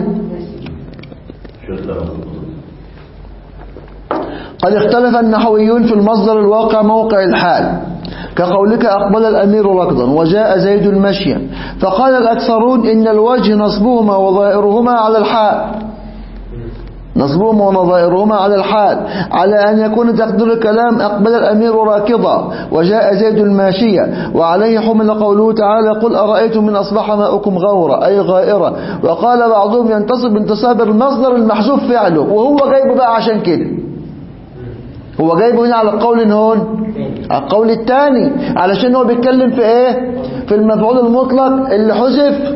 قد اختلف النحويون في المصدر الواقع موقع الحال كقولك أقبل الأمير ركضا وجاء زيد المشي فقال الأكثرون إن الوجه نصبهما وظائرهما على الحال نصبهما ونظائرهما على الحال على أن يكون تقدير الكلام أقبل الأمير راكضا وجاء زيد الماشية وعليه حمل قوله تعالى قل أرأيتم من أصبح ماؤكم غورا أي غائرة وقال بعضهم ينتصب انتصاب المصدر المحذوف فعله وهو جايبه بقى عشان كده هو جايبه هنا على القول هون القول الثاني علشان هو بيتكلم في ايه في المفعول المطلق اللي حذف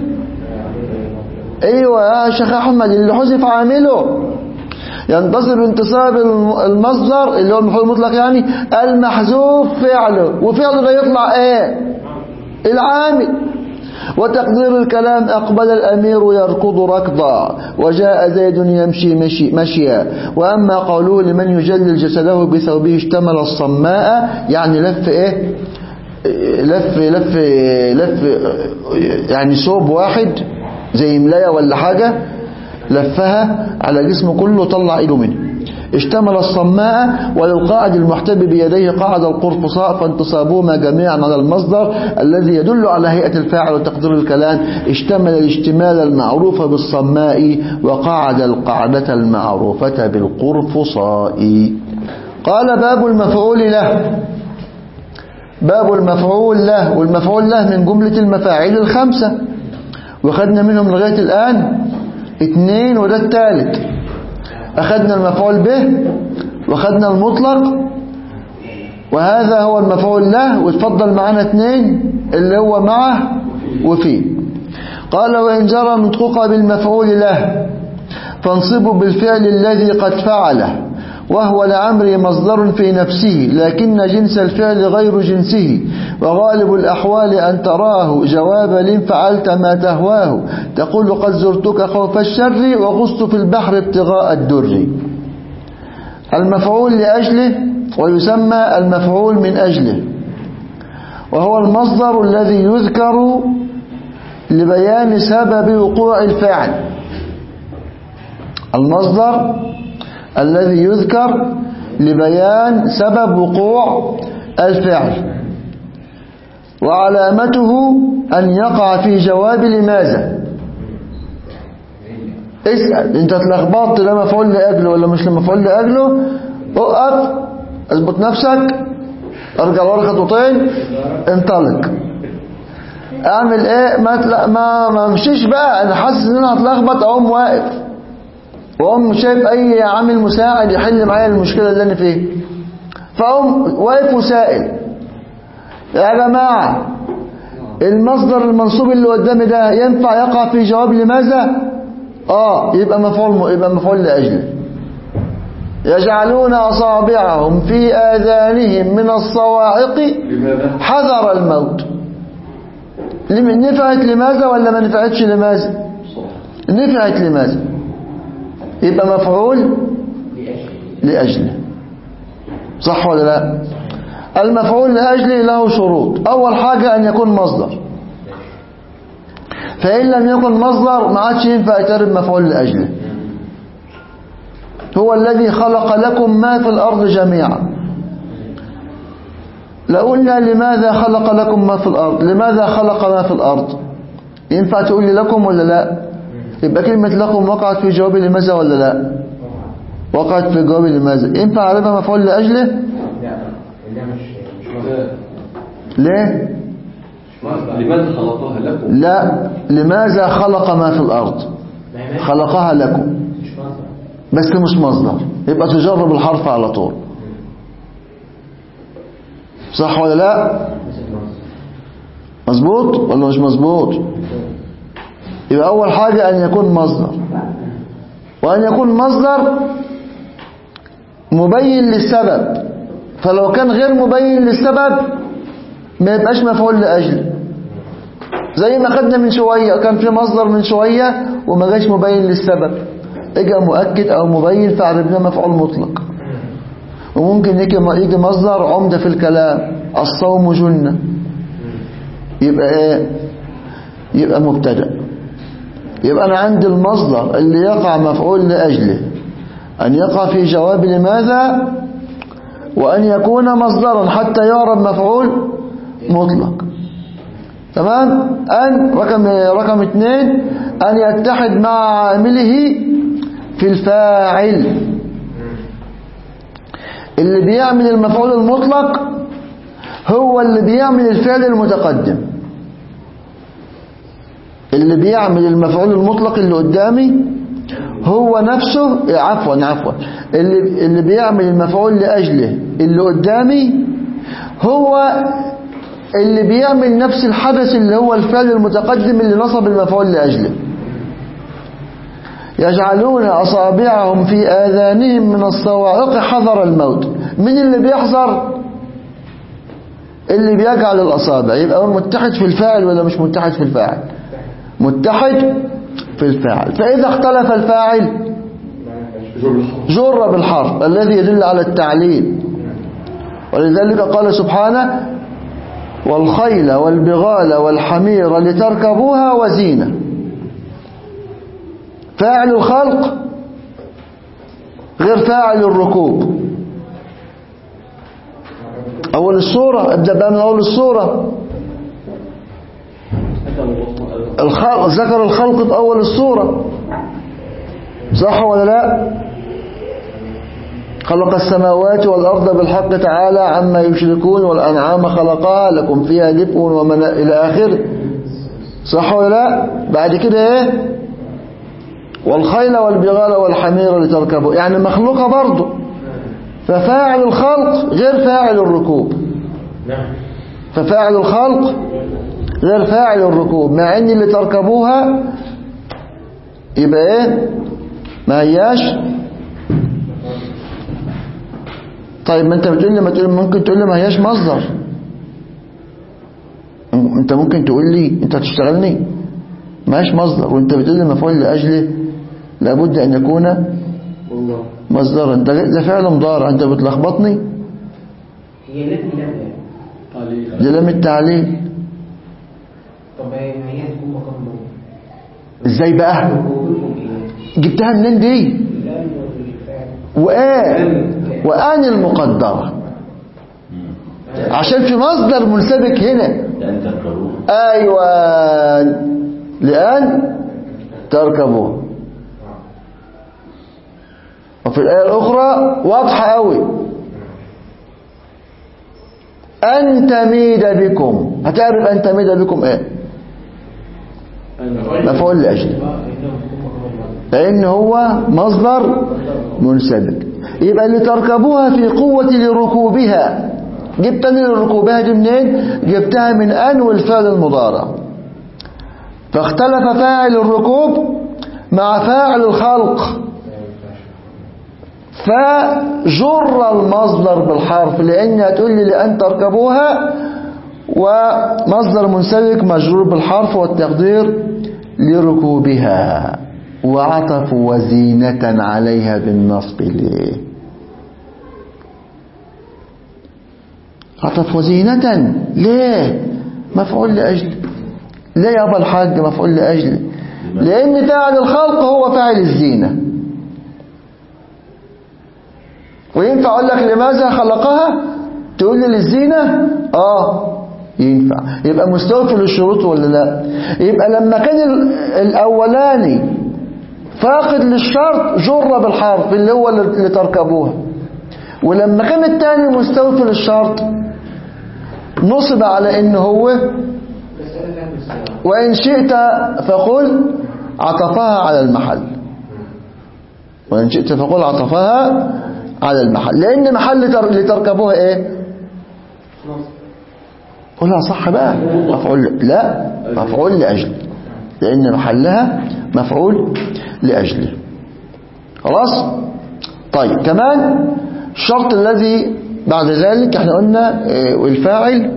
ايوه يا شيخ احمد اللي حذف عامله ينتصب انتصاب المصدر اللي هو المفعول المطلق يعني المحذوف فعله وفعله ده يطلع ايه العامل وتقدير الكلام أقبل الأمير يركض ركضا وجاء زيد يمشي مشي مشيا وأما قوله لمن يجلل جسده بثوبه اشتمل الصماء يعني لف إيه لف لف لف يعني ثوب واحد زي ملاية ولا حاجة لفها على جسمه كله طلع ايده منه اشتمل الصماء وللقاعد المحتب بيديه قاعد القرفصاء فانتصابهما جميعا على المصدر الذي يدل على هيئة الفاعل وتقدير الكلام اشتمل الاشتمال المعروف بالصماء وقعد القعدة المعروفة بالقرفصاء قال باب المفعول له باب المفعول له والمفعول له من جملة المفاعيل الخمسة وخدنا منهم لغاية الآن اثنين وده الثالث أخذنا المفعول به وأخذنا المطلق وهذا هو المفعول له وتفضل معنا اثنين اللي هو معه وفيه قال وإن جرى نطقك بالمفعول له فانصبه بالفعل الذي قد فعله وهو لعمر مصدر في نفسه لكن جنس الفعل غير جنسه وغالب الأحوال أن تراه جواب لن فعلت ما تهواه تقول قد زرتك خوف الشر وغصت في البحر ابتغاء الدر المفعول لأجله ويسمى المفعول من أجله وهو المصدر الذي يذكر لبيان سبب وقوع الفعل المصدر الذي يذكر لبيان سبب وقوع الفعل وعلامته أن يقع في جواب لماذا اسأل انت اتلخبطت ده مفعول لأجله ولا مش مفعول لأجله اقف اثبت نفسك ارجع لورا خطوتين انطلق اعمل ايه ما تلا ما ما امشيش بقى انا حاسس ان انا هتلخبط اقوم واقف واقوم شايف اي عامل مساعد يحل معايا المشكله اللي انا فيها فاقوم واقف وسائل يا جماعه المصدر المنصوب اللي قدامي ده ينفع يقع في جواب لماذا اه يبقى مفعول يبقى مفعول لاجله يجعلون اصابعهم في اذانهم من الصواعق لماذا؟ حذر الموت لم- نفعت لماذا ولا ما نفعتش لماذا صح نفعت لماذا يبقى مفعول لأجل لأجله صح ولا لا المفعول لأجله له شروط أول حاجة أن يكون مصدر فإن لم يكن مصدر ما عادش ينفع يترب مفعول لأجله هو الذي خلق لكم ما في الأرض جميعا لقلنا لماذا خلق لكم ما في الأرض لماذا خلق ما في الأرض ينفع تقول لي لكم ولا لا يبقى كلمة لكم وقعت في جواب لماذا ولا لا وقعت في جواب لماذا ينفع عليها مفعول لأجله لا ده مش مش مصدر ليه لماذا خلقها لكم؟ لا لماذا خلق ما في الأرض ما هي ماشي. خلقها لكم مش مصدر بس مش مصدر يبقى تجرب الحرف على طول صح ولا لا مش مصدر مظبوط ولا مش مظبوط يبقى أول حاجة أن يكون مصدر وأن يكون مصدر مبين للسبب فلو كان غير مبين للسبب ما يبقاش مفعول لأجله زي ما خدنا من شوية كان في مصدر من شوية وما جاش مبين للسبب اجى مؤكد أو مبين فعرفناه مفعول مطلق وممكن يجي يجي مصدر عمدة في الكلام الصوم جنة يبقى ايه يبقى مبتدا يبقى انا عندي المصدر اللي يقع مفعول لاجله ان يقع في جواب لماذا وان يكون مصدرا حتى يعرب مفعول مطلق تمام ان رقم رقم اثنين ان يتحد مع عامله في الفاعل اللي بيعمل المفعول المطلق هو اللي بيعمل الفعل المتقدم اللي بيعمل المفعول المطلق اللي قدامي هو نفسه عفوا عفوا اللي اللي بيعمل المفعول لأجله اللي قدامي هو اللي بيعمل نفس الحدث اللي هو الفعل المتقدم اللي نصب المفعول لأجله يجعلون أصابعهم في آذانهم من الصواعق حذر الموت من اللي بيحذر اللي بيجعل الأصابع يبقى هو متحد في الفاعل ولا مش متحد في الفاعل متحد في الفاعل فإذا اختلف الفاعل جر الحرف جر بالحرف الذي يدل على التعليل ولذلك قال سبحانه والخيل والبغال والحمير لتركبوها وزينة فاعل الخلق غير فاعل الركوب أول الصورة ابدأ بقى من أول الصورة الخلق ذكر الخلق في أول الصورة صح ولا لا خلق السماوات والأرض بالحق تعالى عما يشركون والأنعام خلقها لكم فيها دفء ومن إلى آخره صح ولا لا بعد كده ايه والخيل والبغال والحمير لتركبوا يعني مخلوقة برضه ففاعل الخلق غير فاعل الركوب نعم ففاعل الخلق غير فاعل الركوب مع ان اللي تركبوها يبقى ايه ما هياش طيب ما انت بتقول لي ما تقول ممكن تقول لي ما هياش مصدر انت ممكن تقول لي انت هتشتغلني ما هياش مصدر وانت بتقول لي مفعول لاجله لابد ان يكون والله مصدرا ده ده فعل مضارع انت بتلخبطني هي لام لام عليه ده لام التعليل طب ما هي تكون مقام ضمير ازاي بقى وجودهم ايه؟ جبتها منين دي لام والفعل وآن وآن المقدرة عشان في مصدر منسبك هنا لأن تركبوه أيوة لأن تركبوه وفي الآية الأخرى واضحة قوي أن تميد بكم هتعرف أن تميد بكم إيه مفعول لأجل لأن هو مصدر منسبك يبقى لتركبوها في قوة لركوبها جبت أنا لركوبها دي منين جبتها من أن والفعل المضارع فاختلف فاعل الركوب مع فاعل الخلق فجر المصدر بالحرف لأن هتقول لي لأن تركبوها ومصدر منسلك مجرور بالحرف والتقدير لركوبها وعطفوا وزينة عليها بالنصب ليه عطف وزينة ليه مفعول لأجل ليه يا أبا الحاج مفعول لأجل لأن فاعل الخلق هو فاعل الزينة وينفع أقول لك لماذا خلقها تقول لي للزينة آه ينفع يبقى مستوفي للشروط ولا لا يبقى لما كان ال- الأولاني فاقد للشرط جر بالحرف اللي هو اللي تركبوها ولما كان الثاني مستوفي للشرط نصب على ان هو وإن شئت فقل عطفها على المحل وإن شئت فقل عطفها على المحل لأن محل تر- لتركبوها إيه قولها صح بقى مفعول لا مفعول لأجل لأن محلها مفعول لأجله خلاص طيب كمان الشرط الذي بعد ذلك احنا قلنا اه، والفاعل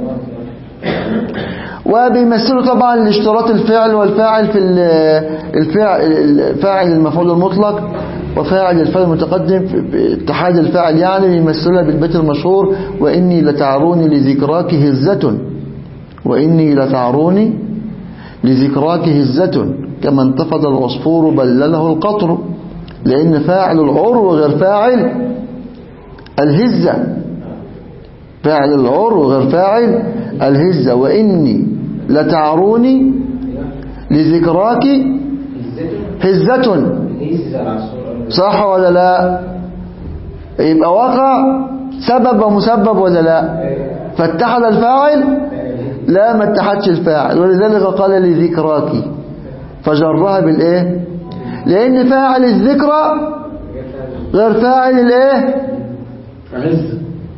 وبيمثلوا طبعا الاشتراط الفعل والفاعل في ال- الفاعل الفاعل المفعول المطلق وفاعل الفعل المتقدم في- في اتحاد الفاعل يعني بيمثلها بالبيت المشهور وإني لتعروني لذكراك هزة وإني لتعروني لذكراك هزة كما انتفض العصفور بلله القطر لأن فاعل العرو غير فاعل الهزة فاعل العرو غير فاعل الهزة وإني لتعروني لذكراك هزة هز العصفور صح ولا لا يبقى وقع سبب ومسبب ولا لا فاتحد الفاعل لا ما اتحدش الفاعل ولذلك قال لذكراك فجرها بالايه لان فاعل الذكرى غير فاعل الايه عز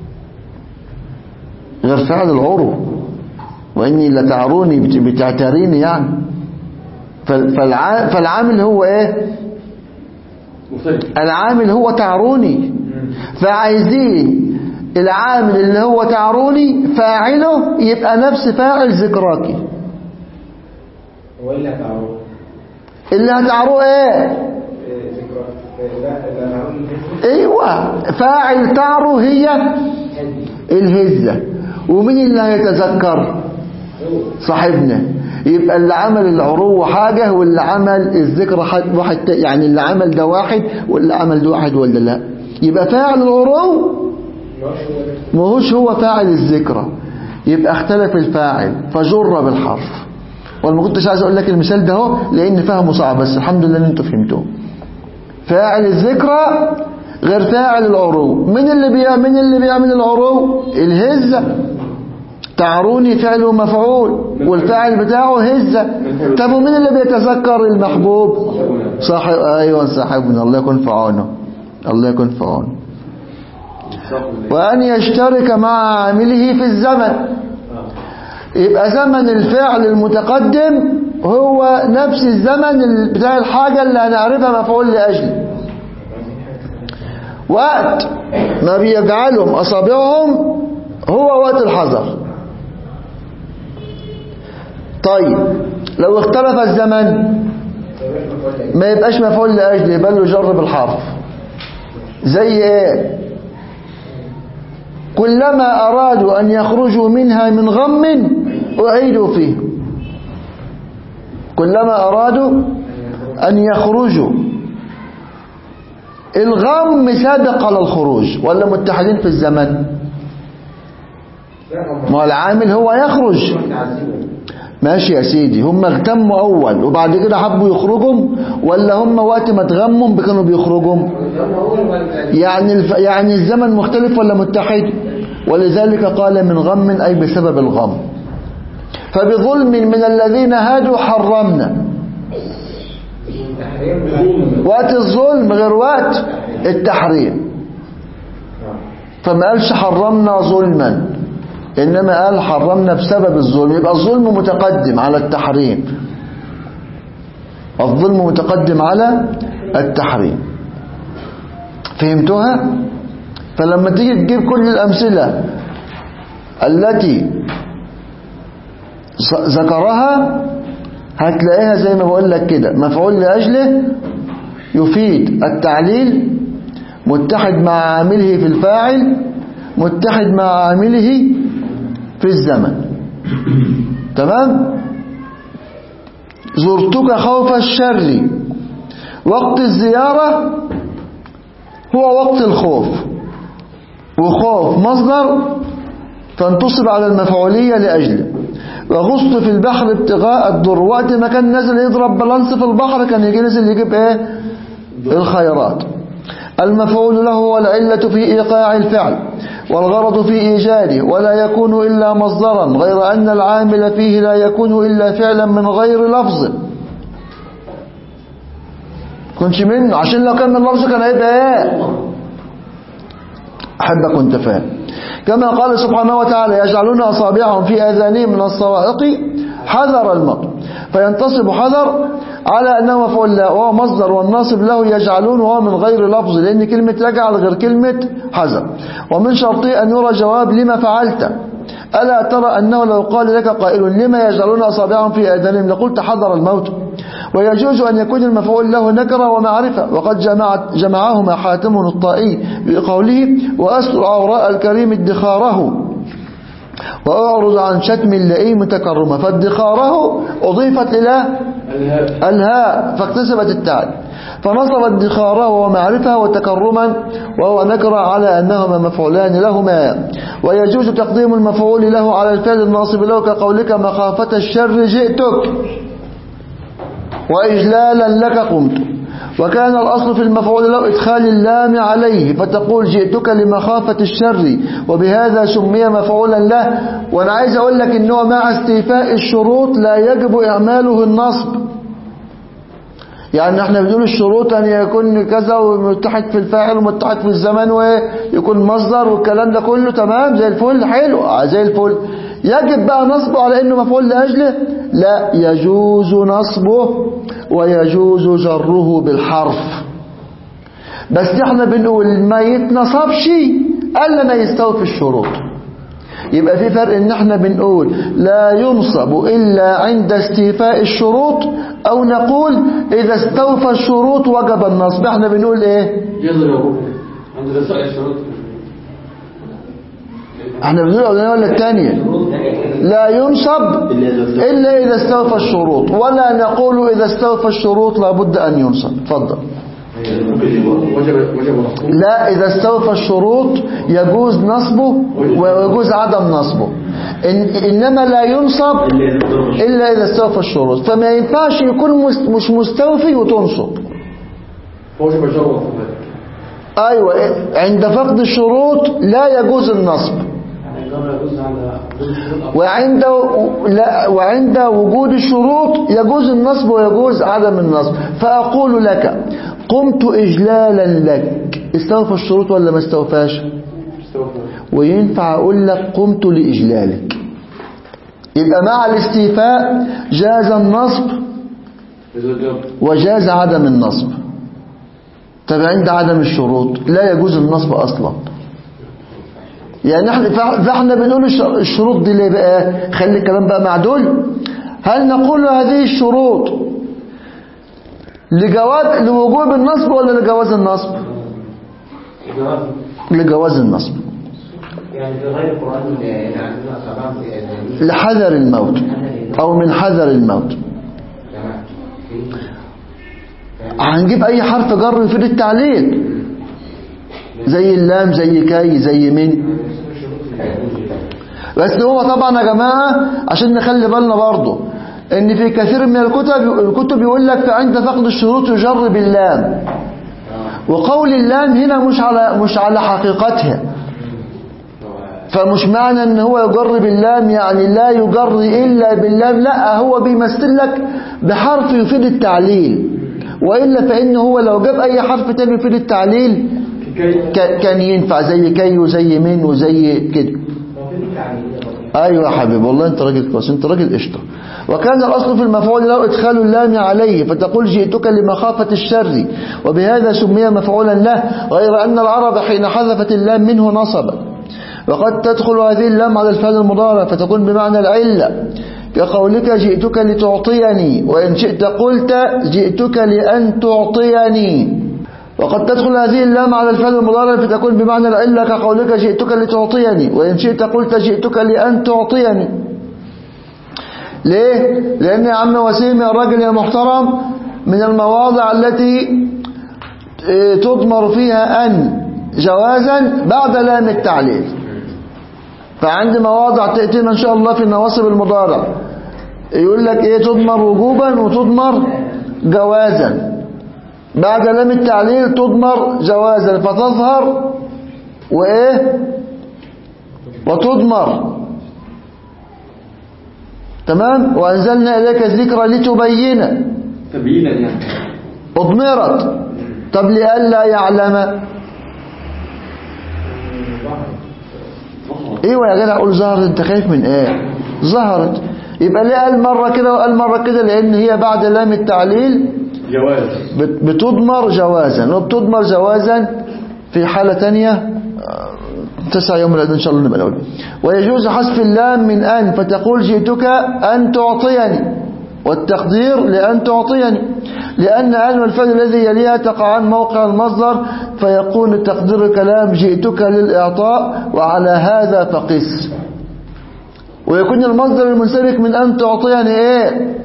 غير فاعل العرو واني لتعروني بت- بتعتريني يعني فال- فالع- فالعامل هو ايه مختلف العامل هو تعروني فعايزين العامل اللي هو تعروني فاعله يبقى نفس فاعل ذكراكي وإلا تعرف اللي هتعروه ايه ذكرى لا لا تعرف ايوه فاعل تعرو هي الهزة ومين اللي هيتذكر صاحبنا يبقى اللي عمل العروة حاجة واللي عمل الذكر حد- واحد تا- يعني اللي عمل ده واحد واللي عمل ده واحد ولا لا يبقى فاعل العروة ما هوش هو فاعل الذكرى يبقى اختلف الفاعل فجر بالحرف وانا ما كنتش عايز اقول لك المثال ده اهو لان فهمه صعب بس الحمد لله ان انتوا فهمتوه فاعل الذكرى غير فاعل العروة من اللي بيعمل من اللي بيعمل العروة الهزة تعروني فعل ومفعول والفاعل بتاعه هزة طب ومين اللي بيتذكر المحبوب صاحب ايوه صاحبنا الله يكون في عونه الله يكون في عونه وأن يشترك مع عامله في الزمن يبقى زمن الفعل المتقدم هو نفس الزمن بتاع الحاجة اللي هنعرفها مفعول لأجله وقت ما بيجعلهم أصابعهم هو وقت الحذر طيب لو اختلف الزمن ما يبقاش مفعول لأجله يبقى له جر بالحرف زي ايه كلما أرادوا أن يخرجوا منها من غم أعيدوا فيه كلما أرادوا أن يخرجوا الغم سابق على الخروج ولا متحدين في الزمن ما هو العامل هو يخرج ماشي يا سيدي هم اغتموا اول وبعد كده حبوا يخرجوا ولا هم وقت ما اتغموا كانوا بيخرجوا يعني الف... يعني الزمن مختلف ولا متحد ولذلك قال من غم اي بسبب الغم فبظلم من الذين هادوا حرمنا وقت الظلم غير وقت التحريم فما قالش حرمنا ظلما إنما قال حرمنا بسبب الظلم يبقى الظلم متقدم على التحريم الظلم متقدم على التحريم فهمتها فلما تيجي تجيب كل الأمثلة التي ذكرها هتلاقيها زي ما بقول لك كده مفعول لأجله يفيد التعليل متحد مع عامله في الفاعل متحد مع عامله في الزمن تمام زرتك خوف الشر وقت الزيارة هو وقت الخوف وخوف مصدر فانتصب على المفعولية لأجله وغصت في البحر ابتغاء الضر وقت ما كان نزل يضرب بلانس في البحر كان يجي نزل يجيب ايه الخيرات المفعول له والعلة في إيقاع الفعل والغرض في إيجاده ولا يكون إلا مصدرا غير أن العامل فيه لا يكون إلا فعلا من غير لفظ كنش منه عشان لو كان من لفظ كان هيبقى ايه أحبك كنت فاهم كما قال سبحانه وتعالى يجعلون أصابعهم في آذانهم من الصواعق حذر الموت فينتصب حذر على أنه مفعول له وهو مصدر والناصب له يجعلون وهو من غير لفظ لأن كلمة يجعل غير كلمة حذر ومن شرطه أن يرى جواب لما فعلت ألا ترى أنه لو قال لك قائل لما يجعلون أصابعهم في آذانهم لقلت حذر الموت ويجوز أن يكون المفعول له نكرة ومعرفة وقد جمعت جمعهما حاتم الطائي بقوله وأسر عوراء الكريم ادخاره وأعرض عن شتم اللئيم تكرما فادخاره أضيفت إلى الهاء فاكتسبت التعب فنصب ادخاره ومعرفة وتكرما وهو نكر على أنهما مفعولان لهما ويجوز تقديم المفعول له على الفعل الناصب له كقولك مخافة الشر جئتك وإجلالا لك قمت وكان الأصل في المفعول له إدخال اللام عليه فتقول جئتك لمخافة الشر وبهذا سمي مفعولا له وأنا عايز أقول لك إنه مع استيفاء الشروط لا يجب إعماله النصب يعني احنا بنقول الشروط أن يكون كذا ومتحد في الفاعل ومتحد في الزمن ويكون مصدر والكلام ده كله تمام زي الفل حلو زي الفل يجب بقى نصبه على انه مفعول لاجله لا يجوز نصبه ويجوز جره بالحرف بس احنا بنقول ما يتنصبش الا ما يستوفي الشروط يبقى في فرق ان احنا بنقول لا ينصب الا عند استيفاء الشروط او نقول اذا استوفى الشروط وجب النصب احنا بنقول ايه يضرب عند رسائل الشروط احنا بنقول الاولانيه ولا الثانيه لا ينصب الا اذا استوفى الشروط ولا نقول اذا استوفى الشروط لابد ان ينصب اتفضل وجب وجب نصبه لا اذا استوفى الشروط يجوز نصبه ويجوز عدم نصبه إن انما لا ينصب الا اذا استوفى الشروط فما ينفعش يكون مس- مش مستوفي وتنصب وجب جر وفقه ايوه عند فقد الشروط لا يجوز النصب يعني الجر يجوز على وجود الشروط وعند لا وعند وجود الشروط يجوز النصب ويجوز عدم النصب فأقول لك قمت إجلالا لك استوفى الشروط ولا ما استوفاش استوفى وينفع أقول لك قمت لإجلالك يبقى مع الاستيفاء جاز النصب إذا جر وجاز عدم النصب طب عند عدم الشروط لا يجوز النصب أصلا يعني احنا فا- فاحنا بنقول الش- الشروط دي ليه بقى خلي الكلام بقى معدول هل نقول هذه الشروط لجواز لوجوب النصب ولا لجواز النصب جواب لجواز النصب يعني في غير القرآن يعني عندنا أصابعهم في آذانهم لحذر الموت او من حذر الموت تمام هنجيب اي حرف جر يفيد التعليل زي اللام زي كي زي من بس هو طبعا يا جماعة عشان نخلي بالنا برضه ان في كثير من الكتب الكتب يقول لك فعند فقد الشروط يجر باللام وقول اللام هنا مش على مش على حقيقتها فمش معنى ان هو يجر باللام يعني لا يجر الا باللام لا هو بيمثل لك بحرف يفيد التعليل والا فان هو لو جاب اي حرف تاني يفيد التعليل ك- كان ينفع زي كي وزي من وزي كده ايوه يا حبيبي والله انت راجل كويس انت راجل قشطه وكان الاصل في المفعول له ادخال اللام عليه فتقول جئتك لمخافه الشر وبهذا سمي مفعولا له غير ان العرب حين حذفت اللام منه نصب وقد تدخل هذه اللام على الفعل المضارع فتكون بمعنى العله كقولك جئتك لتعطيني وإن شئت قلت جئتك لأن تعطيني وقد تدخل هذه اللام على الفعل المضارع فتكون بمعنى العلة كقولك جئتك لتعطيني وإن شئت قلت جئتك لأن تعطيني ليه؟ لأن يا عم وسيم يا راجل يا محترم من المواضع التي اه، تضمر فيها أن جوازا بعد لام التعليل فعندي مواضع تأتينا إن شاء الله في النواصب المضارع يقول لك إيه تضمر وجوبا وتضمر جوازا بعد لام التعليل تضمر جوازا فتظهر وإيه وتضمر تمام وأنزلنا إليك الذكر لتبين تبيينا يعني أضمرت طب لئلا يعلم ايوه يا جدع قول ظهرت انت خايف من ايه ظهرت يبقى ليه قال مرة كده وقال مرة كده لان هي بعد لام التعليل جواز بت- بتضمر جوازا وبتضمر جوازا في حالة تانية آه، تسع يوم الأذن إن شاء الله نبقى نقول ويجوز حذف اللام من أن فتقول جئتك أن تعطيني والتقدير لأن تعطيني لأن أن والفعل الذي يليها تقع عن موقع المصدر فيكون تقدير الكلام جئتك للإعطاء وعلى هذا فقس ويكون المصدر المنسلك من أن تعطيني إيه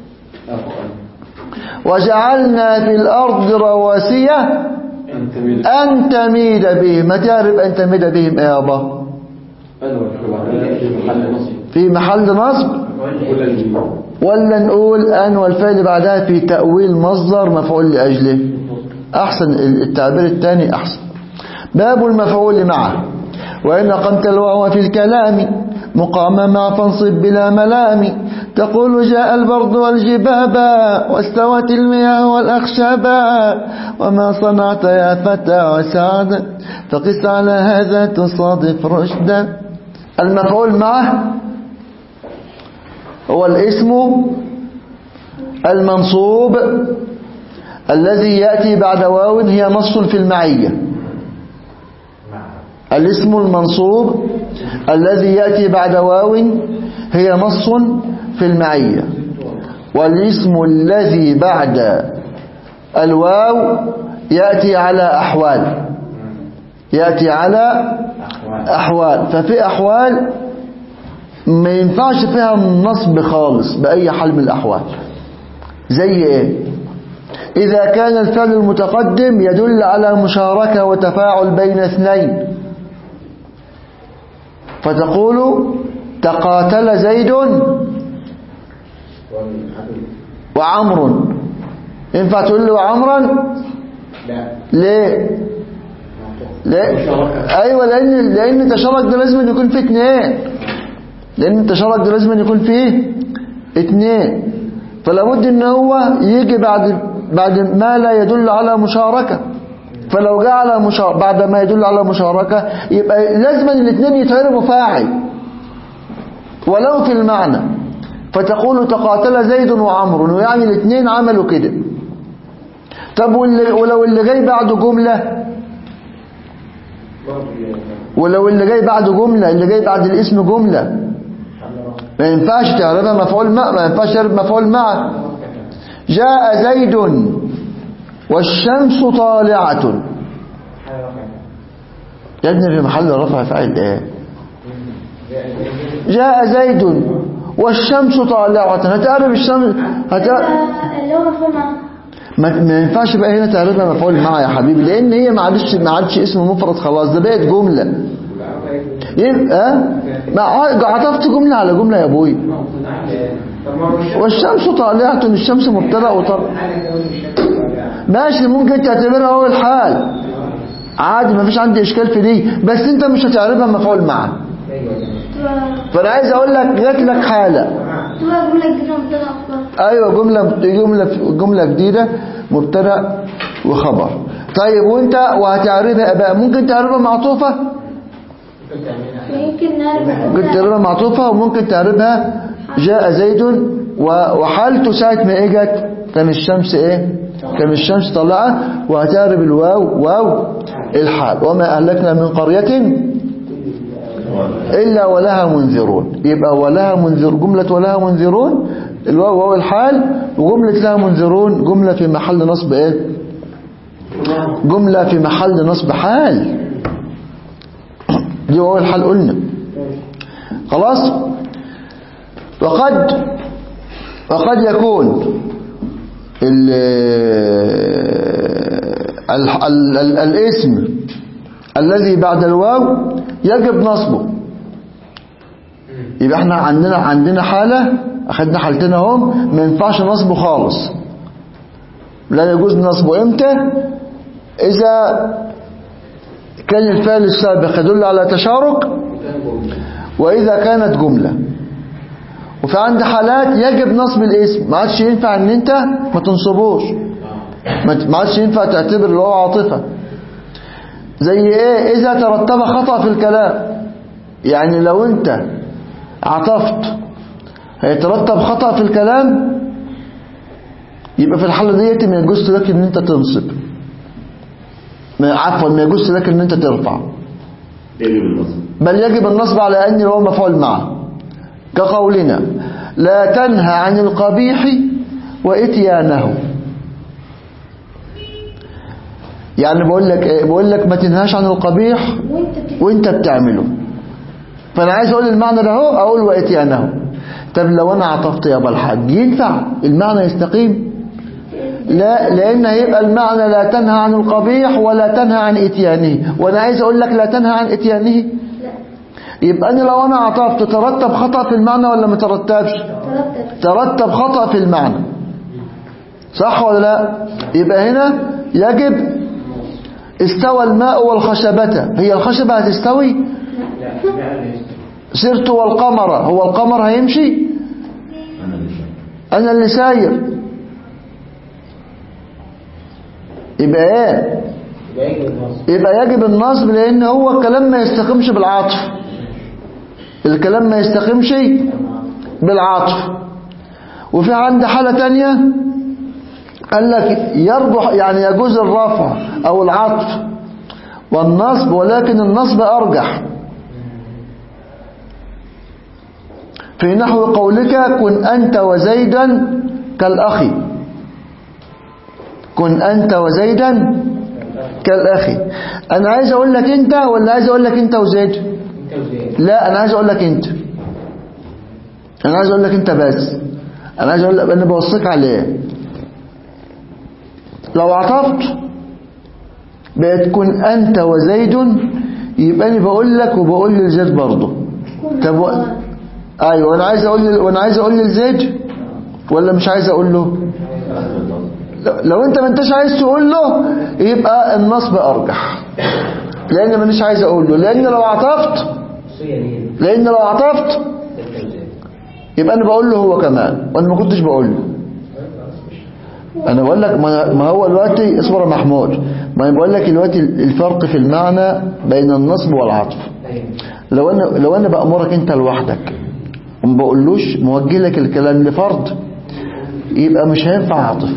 وجعلنا في الأرض رواسية أنت من أن تميد بهم ما تعرف أن تميد بهم إيه يابا أنا والشباب في محل نصب في محل نصب ولا الجيم ولا نقول أن والفعل بعدها في تأويل مصدر مفعول لأجله أحسن التعبير الثاني أحسن باب المفعول معه وإن قمت الواو في الكلام مقام مع فانصب بلا ملام تقول جاء البرد والجبابا واستوت المياه والأخشابا وما صنعت يا فتى وسعد فقس على هذا تصادف رشدا المفعول معه هو الاسم المنصوب الذي يأتي بعد واو هي نص في المعية الاسم المنصوب الذي يأتي بعد واو هي نص في المعية والاسم الذي بعد الواو يأتي على أحوال يأتي على أحوال ففي أحوال ما ينفعش فيها النصب خالص بأي حال من الأحوال زي إيه إذا كان الفعل المتقدم يدل على مشاركة وتفاعل بين اثنين فتقول تقاتل زيد وعمر ينفع تقول له وعمرا لا ليه ليه ايوه لان لان التشارك ده لازم يكون فيه اثنين لان التشارك ده لازم يكون فيه اثنين فلا بد ان هو يجي بعد بعد ما لا يدل على مشاركه فلو جاء على مشاركة بعد ما يدل على مشاركة يبقى لازم الاثنين يتعرفوا فاعل ولو في المعنى فتقول تقاتل زيد وعمر ويعني الاثنين عملوا كده طب واللي ولو اللي جاي بعده جملة ولو اللي جاي بعده جملة اللي جاي بعد الاسم جملة ما ينفعش تعرفها مفعول مع ما ينفعش تعرف مفعول مع جاء زيد والشمس طالعة يا ابني في محل رفع فاعل ايه جاء زيد والشمس طالعة هتعرف الشمس هتعرف اللي هو مفهوم معاه ما ما ينفعش بقى هنا تعرفها مفعول معها يا حبيبي لان هي ما عادش ما عادش اسم مفرد خلاص ده بقت جمله يبقى ما عطفت جملة على جملة يا ابوي طب ما هو الشمس والشمس طالعة الشمس مبتدأ وطلع حاجة كمان الشمس طالعة. ماشي ممكن تعتبرها هو الحال عادي ما فيش عندي اشكال في دي بس انت مش هتعرفها مفعول معه ايوه تبقى فانا عايز اقول لك جات لك حالة تبقى جملة جديدة مبتدأ أخبار ايوه جملة جملة جملة جديدة مبتدأ وخبر طيب وانت وهتعرفها بقى ممكن تعرفها معطوفة يمكن نعرف ممكن تعرفها معطوفة وممكن تعرفها جاء زيد و- وحالته ساعة ما اجت كان الشمس ايه كان الشمس طلعت وهتعرف الواو واو الحال وما أهلكنا من قرية إلا ولها منذرون يبقى ولها منذر جملة ولها منذرون الواو واو الحال وجملة لها منذرون جملة في محل نصب ايه جملة في محل نصب حال دي واو الحال قلنا خلاص وقد وقد يكون ال ال ال ال الاسم الذي بعد الواو يجب نصبه يبقى احنا عندنا عندنا حالة اخدنا حالتين اهم ما ينفعش نصبه خالص لا يجوز نصبه امتى اذا كان الفعل السابق يدل على تشارك واذا كانت جملة وفي عند حالات يجب نصب الاسم ما عادش ينفع ان انت ما تنصبوش ما ما عادش ينفع تعتبر اللي هو عاطفة زي ايه اذا ترتب خطأ في الكلام يعني لو انت عطفت هيترتب خطأ في الكلام يبقى في الحالة ديت ما يجوز لك ان انت تنصب ما عفوا ما يجوز لك ان انت ترفع يجب النصب بل يجب النصب على أن هو مفعول معه كقولنا لا تنهى عن القبيح وإتيانه يعني بقول لك إيه؟ بقول لك ما تنهاش عن القبيح وانت بتكتب وانت بتعمله فانا عايز اقول المعنى ده اهو اقول واتيانه طب لو انا عطفت يا ابا الحاج ينفع المعنى يستقيم لا لان هيبقى المعنى لا تنهى عن القبيح ولا تنهى عن اتيانه وانا عايز اقول لك لا تنهى عن اتيانه لا يبقى انا لو انا عطفت ترتب خطأ في المعنى ولا ما ترتبش ترتب ترتب خطأ في المعنى صح ولا لا يبقى هنا يجب استوى الماء والخشبة هي الخشبة هتستوي لا لا ليس. سرت والقمر هو القمر هيمشي أنا اللي شايف انا اللي ساير يبقى ايه يبقى يجب النصب يبقى يجب النصب لان هو الكلام ما يستقيمش بالعطف الكلام ما يستقيمش بالعطف وفي عند حالة تانية قال لك يربح يعني يجوز الرفع او العطف والنصب ولكن النصب ارجح في نحو قولك كن أنت وزيدا كالأخ كن أنت وزيدا كالأخ أنا عايز أقول لك أنت ولا عايز أقول لك أنت وزيد انت وزيد لا أنا عايز أقول لك أنت أنا عايز أقول لك أنت بس أنا عايز أقول لك أنا بوصيك عليه لو عطفت بقت كن أنت وزيد يبقى أنا بقول لك وبقول لزيد برضه طب و... ايوه وانا عايز اقول ل... وانا عايز اقول لزيد ولا مش عايز اقول له لو- لو انت ما انتش عايز تقول له يبقى النصب ارجح لان مانيش عايز اقول له لان لو عطفت وصية مين؟ لان لو عطفت انت وزيد يبقى انا بقول له هو كمان وانا ما كنتش بقول له انا بقول لك ما ما هو دلوقتي اصبر يا محمود ما انا بقول لك دلوقتي الفرق في المعنى بين النصب والعطف ايوه لو انا لو انا بامرك انت لوحدك وما بقولوش موجه لك الكلام لفرد يبقى مش هينفع عاطف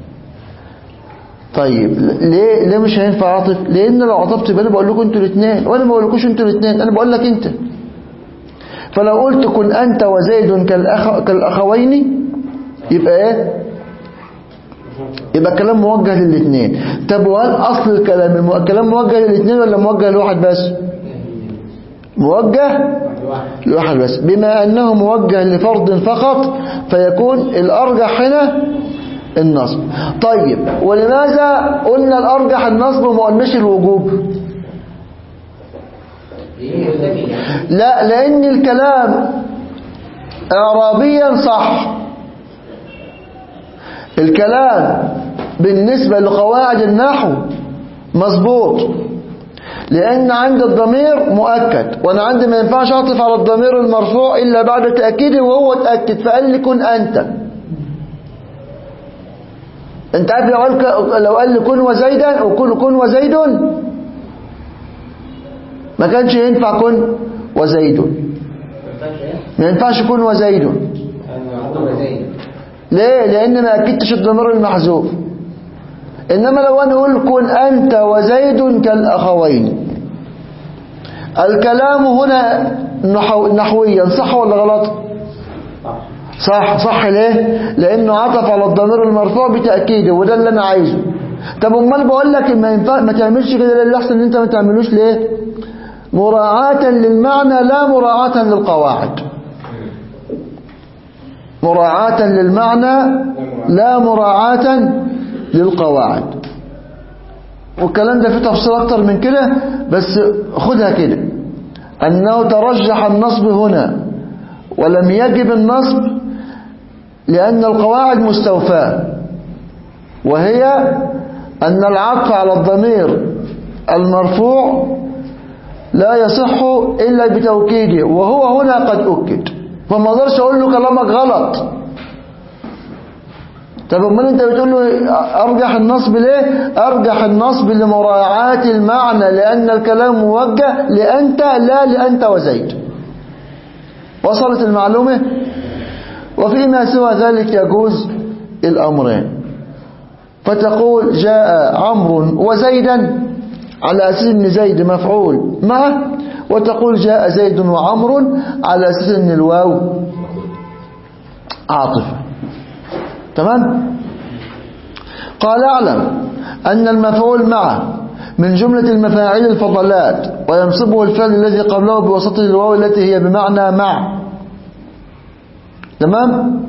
طيب ليه ليه مش هينفع عاطف لان لو عطفت يبقى انا بقول لكم انتوا الاثنين وانا ما بقولكوش انتوا الاثنين انا بقول لك انت فلو قلت كن انت وزيد كالاخ كالاخوين يبقى ايه يبقى الكلام موجه للاثنين طب وهل اصل الكلام المو- الكلام موجه للاثنين ولا موجه لواحد بس موجه واحد لواحد بس بما أنه موجه لفرد فقط فيكون الأرجح هنا النصب طيب ولماذا قلنا الأرجح النصب وما قلناش الوجوب ايه لا لأن الكلام إعرابيا صح الكلام بالنسبة لقواعد النحو مظبوط لأن عند الضمير مؤكد وأنا عندي ما ينفعش أعطف على الضمير المرفوع إلا بعد تأكيده وهو تأكد فقال لي كن أنت أنت عارف لو قال, لو قال لي كن وزيدا أو كن كن وزيد ما كانش ينفع كن وزيد ما ينفعش كن وزيد ليه لأن ما أكدتش الضمير المحذوف إنما لو أنا أقول كن أنت وزيد كالأخوين الكلام هنا نحو نحويا صح ولا غلط صح صح ليه لأنه عطف على الضمير المرفوع بتأكيده وده اللي أنا عايزه طب امال بقول لك ما ينفع ما تعملش كده ليه الأحسن إن أنت ما تعملوش ليه مراعاة للمعنى لا مراعاة للقواعد مراعاة للمعنى لا مراعاة للقواعد والكلام ده فيه تفصيل أكتر من كده بس خدها كده أنه ترجح النصب هنا ولم يجب النصب لأن القواعد مستوفاة وهي أن العطف على الضمير المرفوع لا يصح إلا بتوكيده وهو هنا قد أكد فما اقدرش أقول له كلامك غلط طب امال انت بتقول له ارجح النصب ليه ارجح النصب لمراعاة المعنى لان الكلام موجه لانت لا لانت وزيد وصلت المعلومة وفيما سوى ذلك يجوز الامرين فتقول جاء عمرو وزيدا على اساس ان زيد مفعول معه وتقول جاء زيد وعمر على اساس ان الواو عاطفه تمام قال اعلم أن المفعول معه من جملة المفاعيل الفضلات وينصبه الفعل الذي قبله بوسطه الواو التي هي بمعنى مع تمام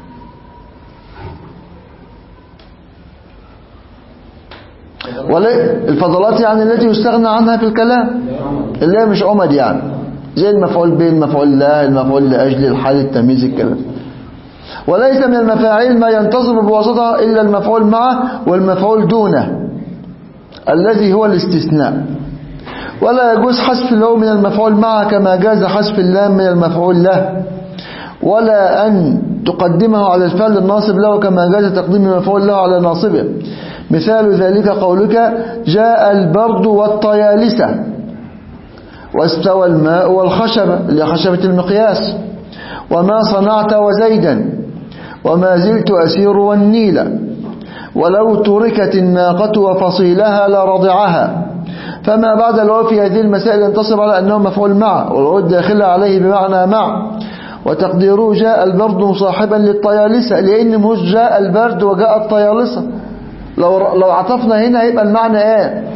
ولا الفضلات يعني التي يستغنى عنها في الكلام اللي هي مش عمد يعني زي المفعول به المفعول له المفعول لأجل الحال التمييز الكلام وليس من المفاعيل ما ينتصب بواسطة إلا المفعول معه والمفعول دونه الذي هو الاستثناء ولا يجوز حذف الواو من المفعول معه كما جاز حذف اللام من المفعول له ولا أن تقدمه على الفعل الناصب له كما جاز تقديم المفعول له على ناصبه مثال ذلك قولك جاء البرد والطيالسة واستوى الماء والخشبة لخشبة المقياس وما صنعت وزيدا وما زلت أسير والنيل ولو تركت الناقة وفصيلها لرضعها فما بعد الواو في هذه المسائل ينتصب على أنه مفعول مع والواو الداخلة عليه بمعنى مع وتقديره جاء البرد مصاحبا للطيالسة لأن مش جاء البرد وجاء الطيالسة لو لو عطفنا هنا هيبقى المعنى ايه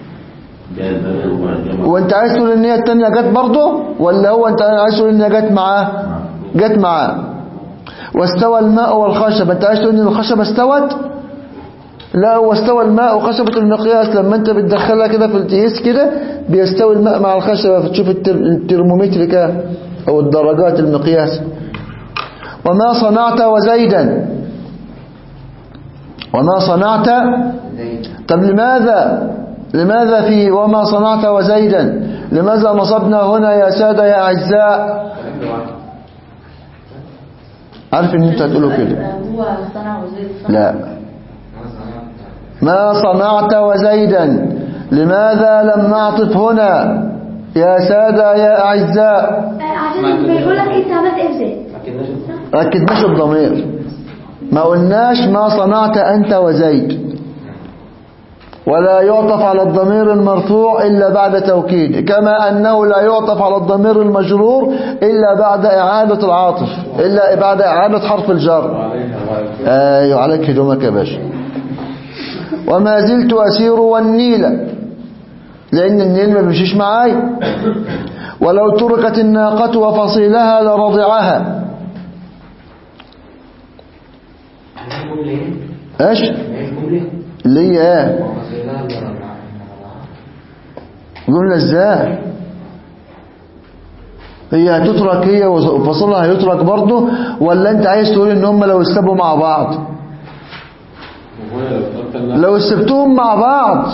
وانت عايز تقول ان هي التانية جت برضه ولا هو انت عايز تقول ان هي جت معاه جت معاه واستوى الماء والخشب انت عايز تقول ان الخشبة استوت لا هو استوى الماء وخشبة المقياس لما انت بتدخلها كده في التيس كده بيستوي الماء مع الخشبة فتشوف الترمومتر كام او الدرجات المقياس وما صنعت وزيدا وما صنعت طب لماذا لماذا في وما صنعت وزيدا لماذا نصبنا هنا يا سادة يا أعزاء عارف ان انت هتقوله كده هو صنع وزيد لا ما صنعت وزيدا لماذا لم نعطف هنا يا سادة يا أعزاء عشان بيقول لك انت عملت ايه بزيد ركدناش الضمير ما قلناش ما صنعت أنت وزيد ولا يعطف على الضمير المرفوع إلا بعد توكيد كما أنه لا يعطف على الضمير المجرور إلا بعد إعادة العاطف إلا بعد إعادة حرف الجر أيوة عليك هدومك يا باشا وما زلت أسير والنيل لأن النيل ما بيمشيش معاي ولو تركت الناقة وفصيلها لرضعها ايش اللي هي ايه جملة ازاي هي هتترك هي وفصلها هيترك برضه ولا انت عايز تقول ان هم لو استبوا مع بعض وهنا لو اخترت الناقة لو استبتوهم مع بعض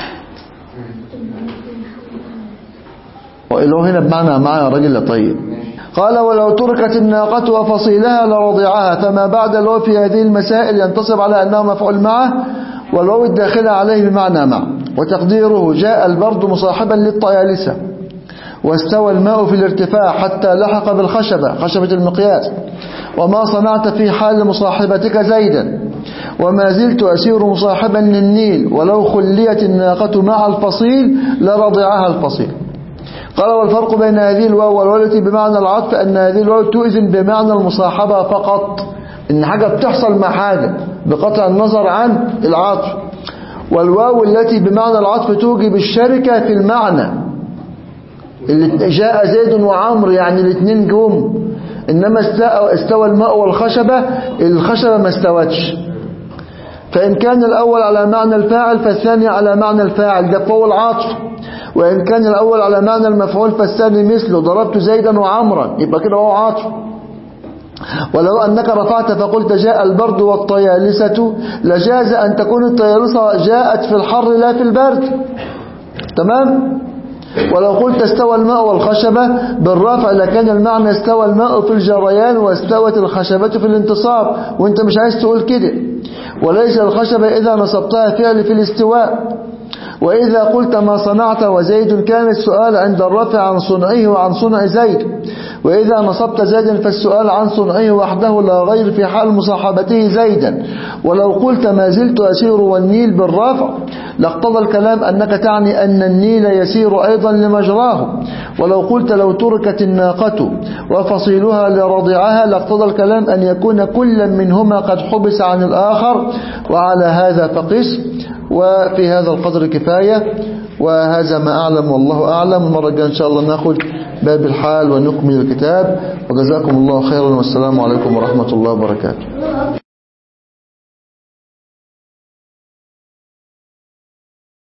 اللي هو هنا بمعنى مع يا راجل يا طيب قال ولو تركت الناقة وفصيلها لرضعها فما بعد الواو في هذه المسائل ينتصب على أنه مفعول معه والواو الداخلة عليه بمعنى مع وتقديره جاء البرد مصاحبا للطيالسة واستوى الماء في الارتفاع حتى لحق بالخشبة خشبة المقياس وما صنعت في حال مصاحبتك زيدا وما زلت أسير مصاحبا للنيل ولو خليت الناقة مع الفصيل لرضعها الفصيل قال والفرق بين هذه الواو والواو التي بمعنى العطف أن هذه الواو تؤذن بمعنى المصاحبة فقط إن حاجة بتحصل مع حاجة بقطع النظر عن العطف والواو التي بمعنى العطف توجب الشركة في المعنى اللي جاء زيد وعمر يعني الاثنين جم إنما استوى- استوى الماء والخشبة الخشبة ما استوتش فإن كان الأول على معنى الفاعل فالثاني على معنى الفاعل ده فهو العطف وإن كان الأول على معنى المفعول فالثاني مثله ضربت زيدا وعمرا يبقى كده هو عطف ولو أنك رفعت فقلت جاء البرد والطيالسة لجاز أن تكون الطيالسة جاءت في الحر لا في البرد تمام ولو قلت استوى الماء والخشبة بالرفع لكان المعنى استوى الماء في الجريان واستوت الخشبة في الانتصاب وانت مش عايز تقول كده وليس الخشبة إذا نصبتها فعل في الاستواء وإذا قلت ما صنعت وزيد كان السؤال عند الرفع عن صنعه وعن صنع زيد وإذا نصبت زيدا فالسؤال عن صنعه وحده لا غير في حال مصاحبته زيدا ولو قلت ما زلت أسير والنيل بالرفع لاقتضى الكلام أنك تعني أن النيل يسير أيضا لمجراه ولو قلت لو تركت الناقة وفصيلها لرضعها لاقتضى الكلام أن يكون كل منهما قد حبس عن الآخر وعلى هذا فقس وفي هذا القدر كفاية وهذا ما أعلم والله أعلم المرة الجاية إن شاء الله ناخد باب الحال ونكمل الكتاب وجزاكم الله خيرا والسلام عليكم ورحمة الله وبركاته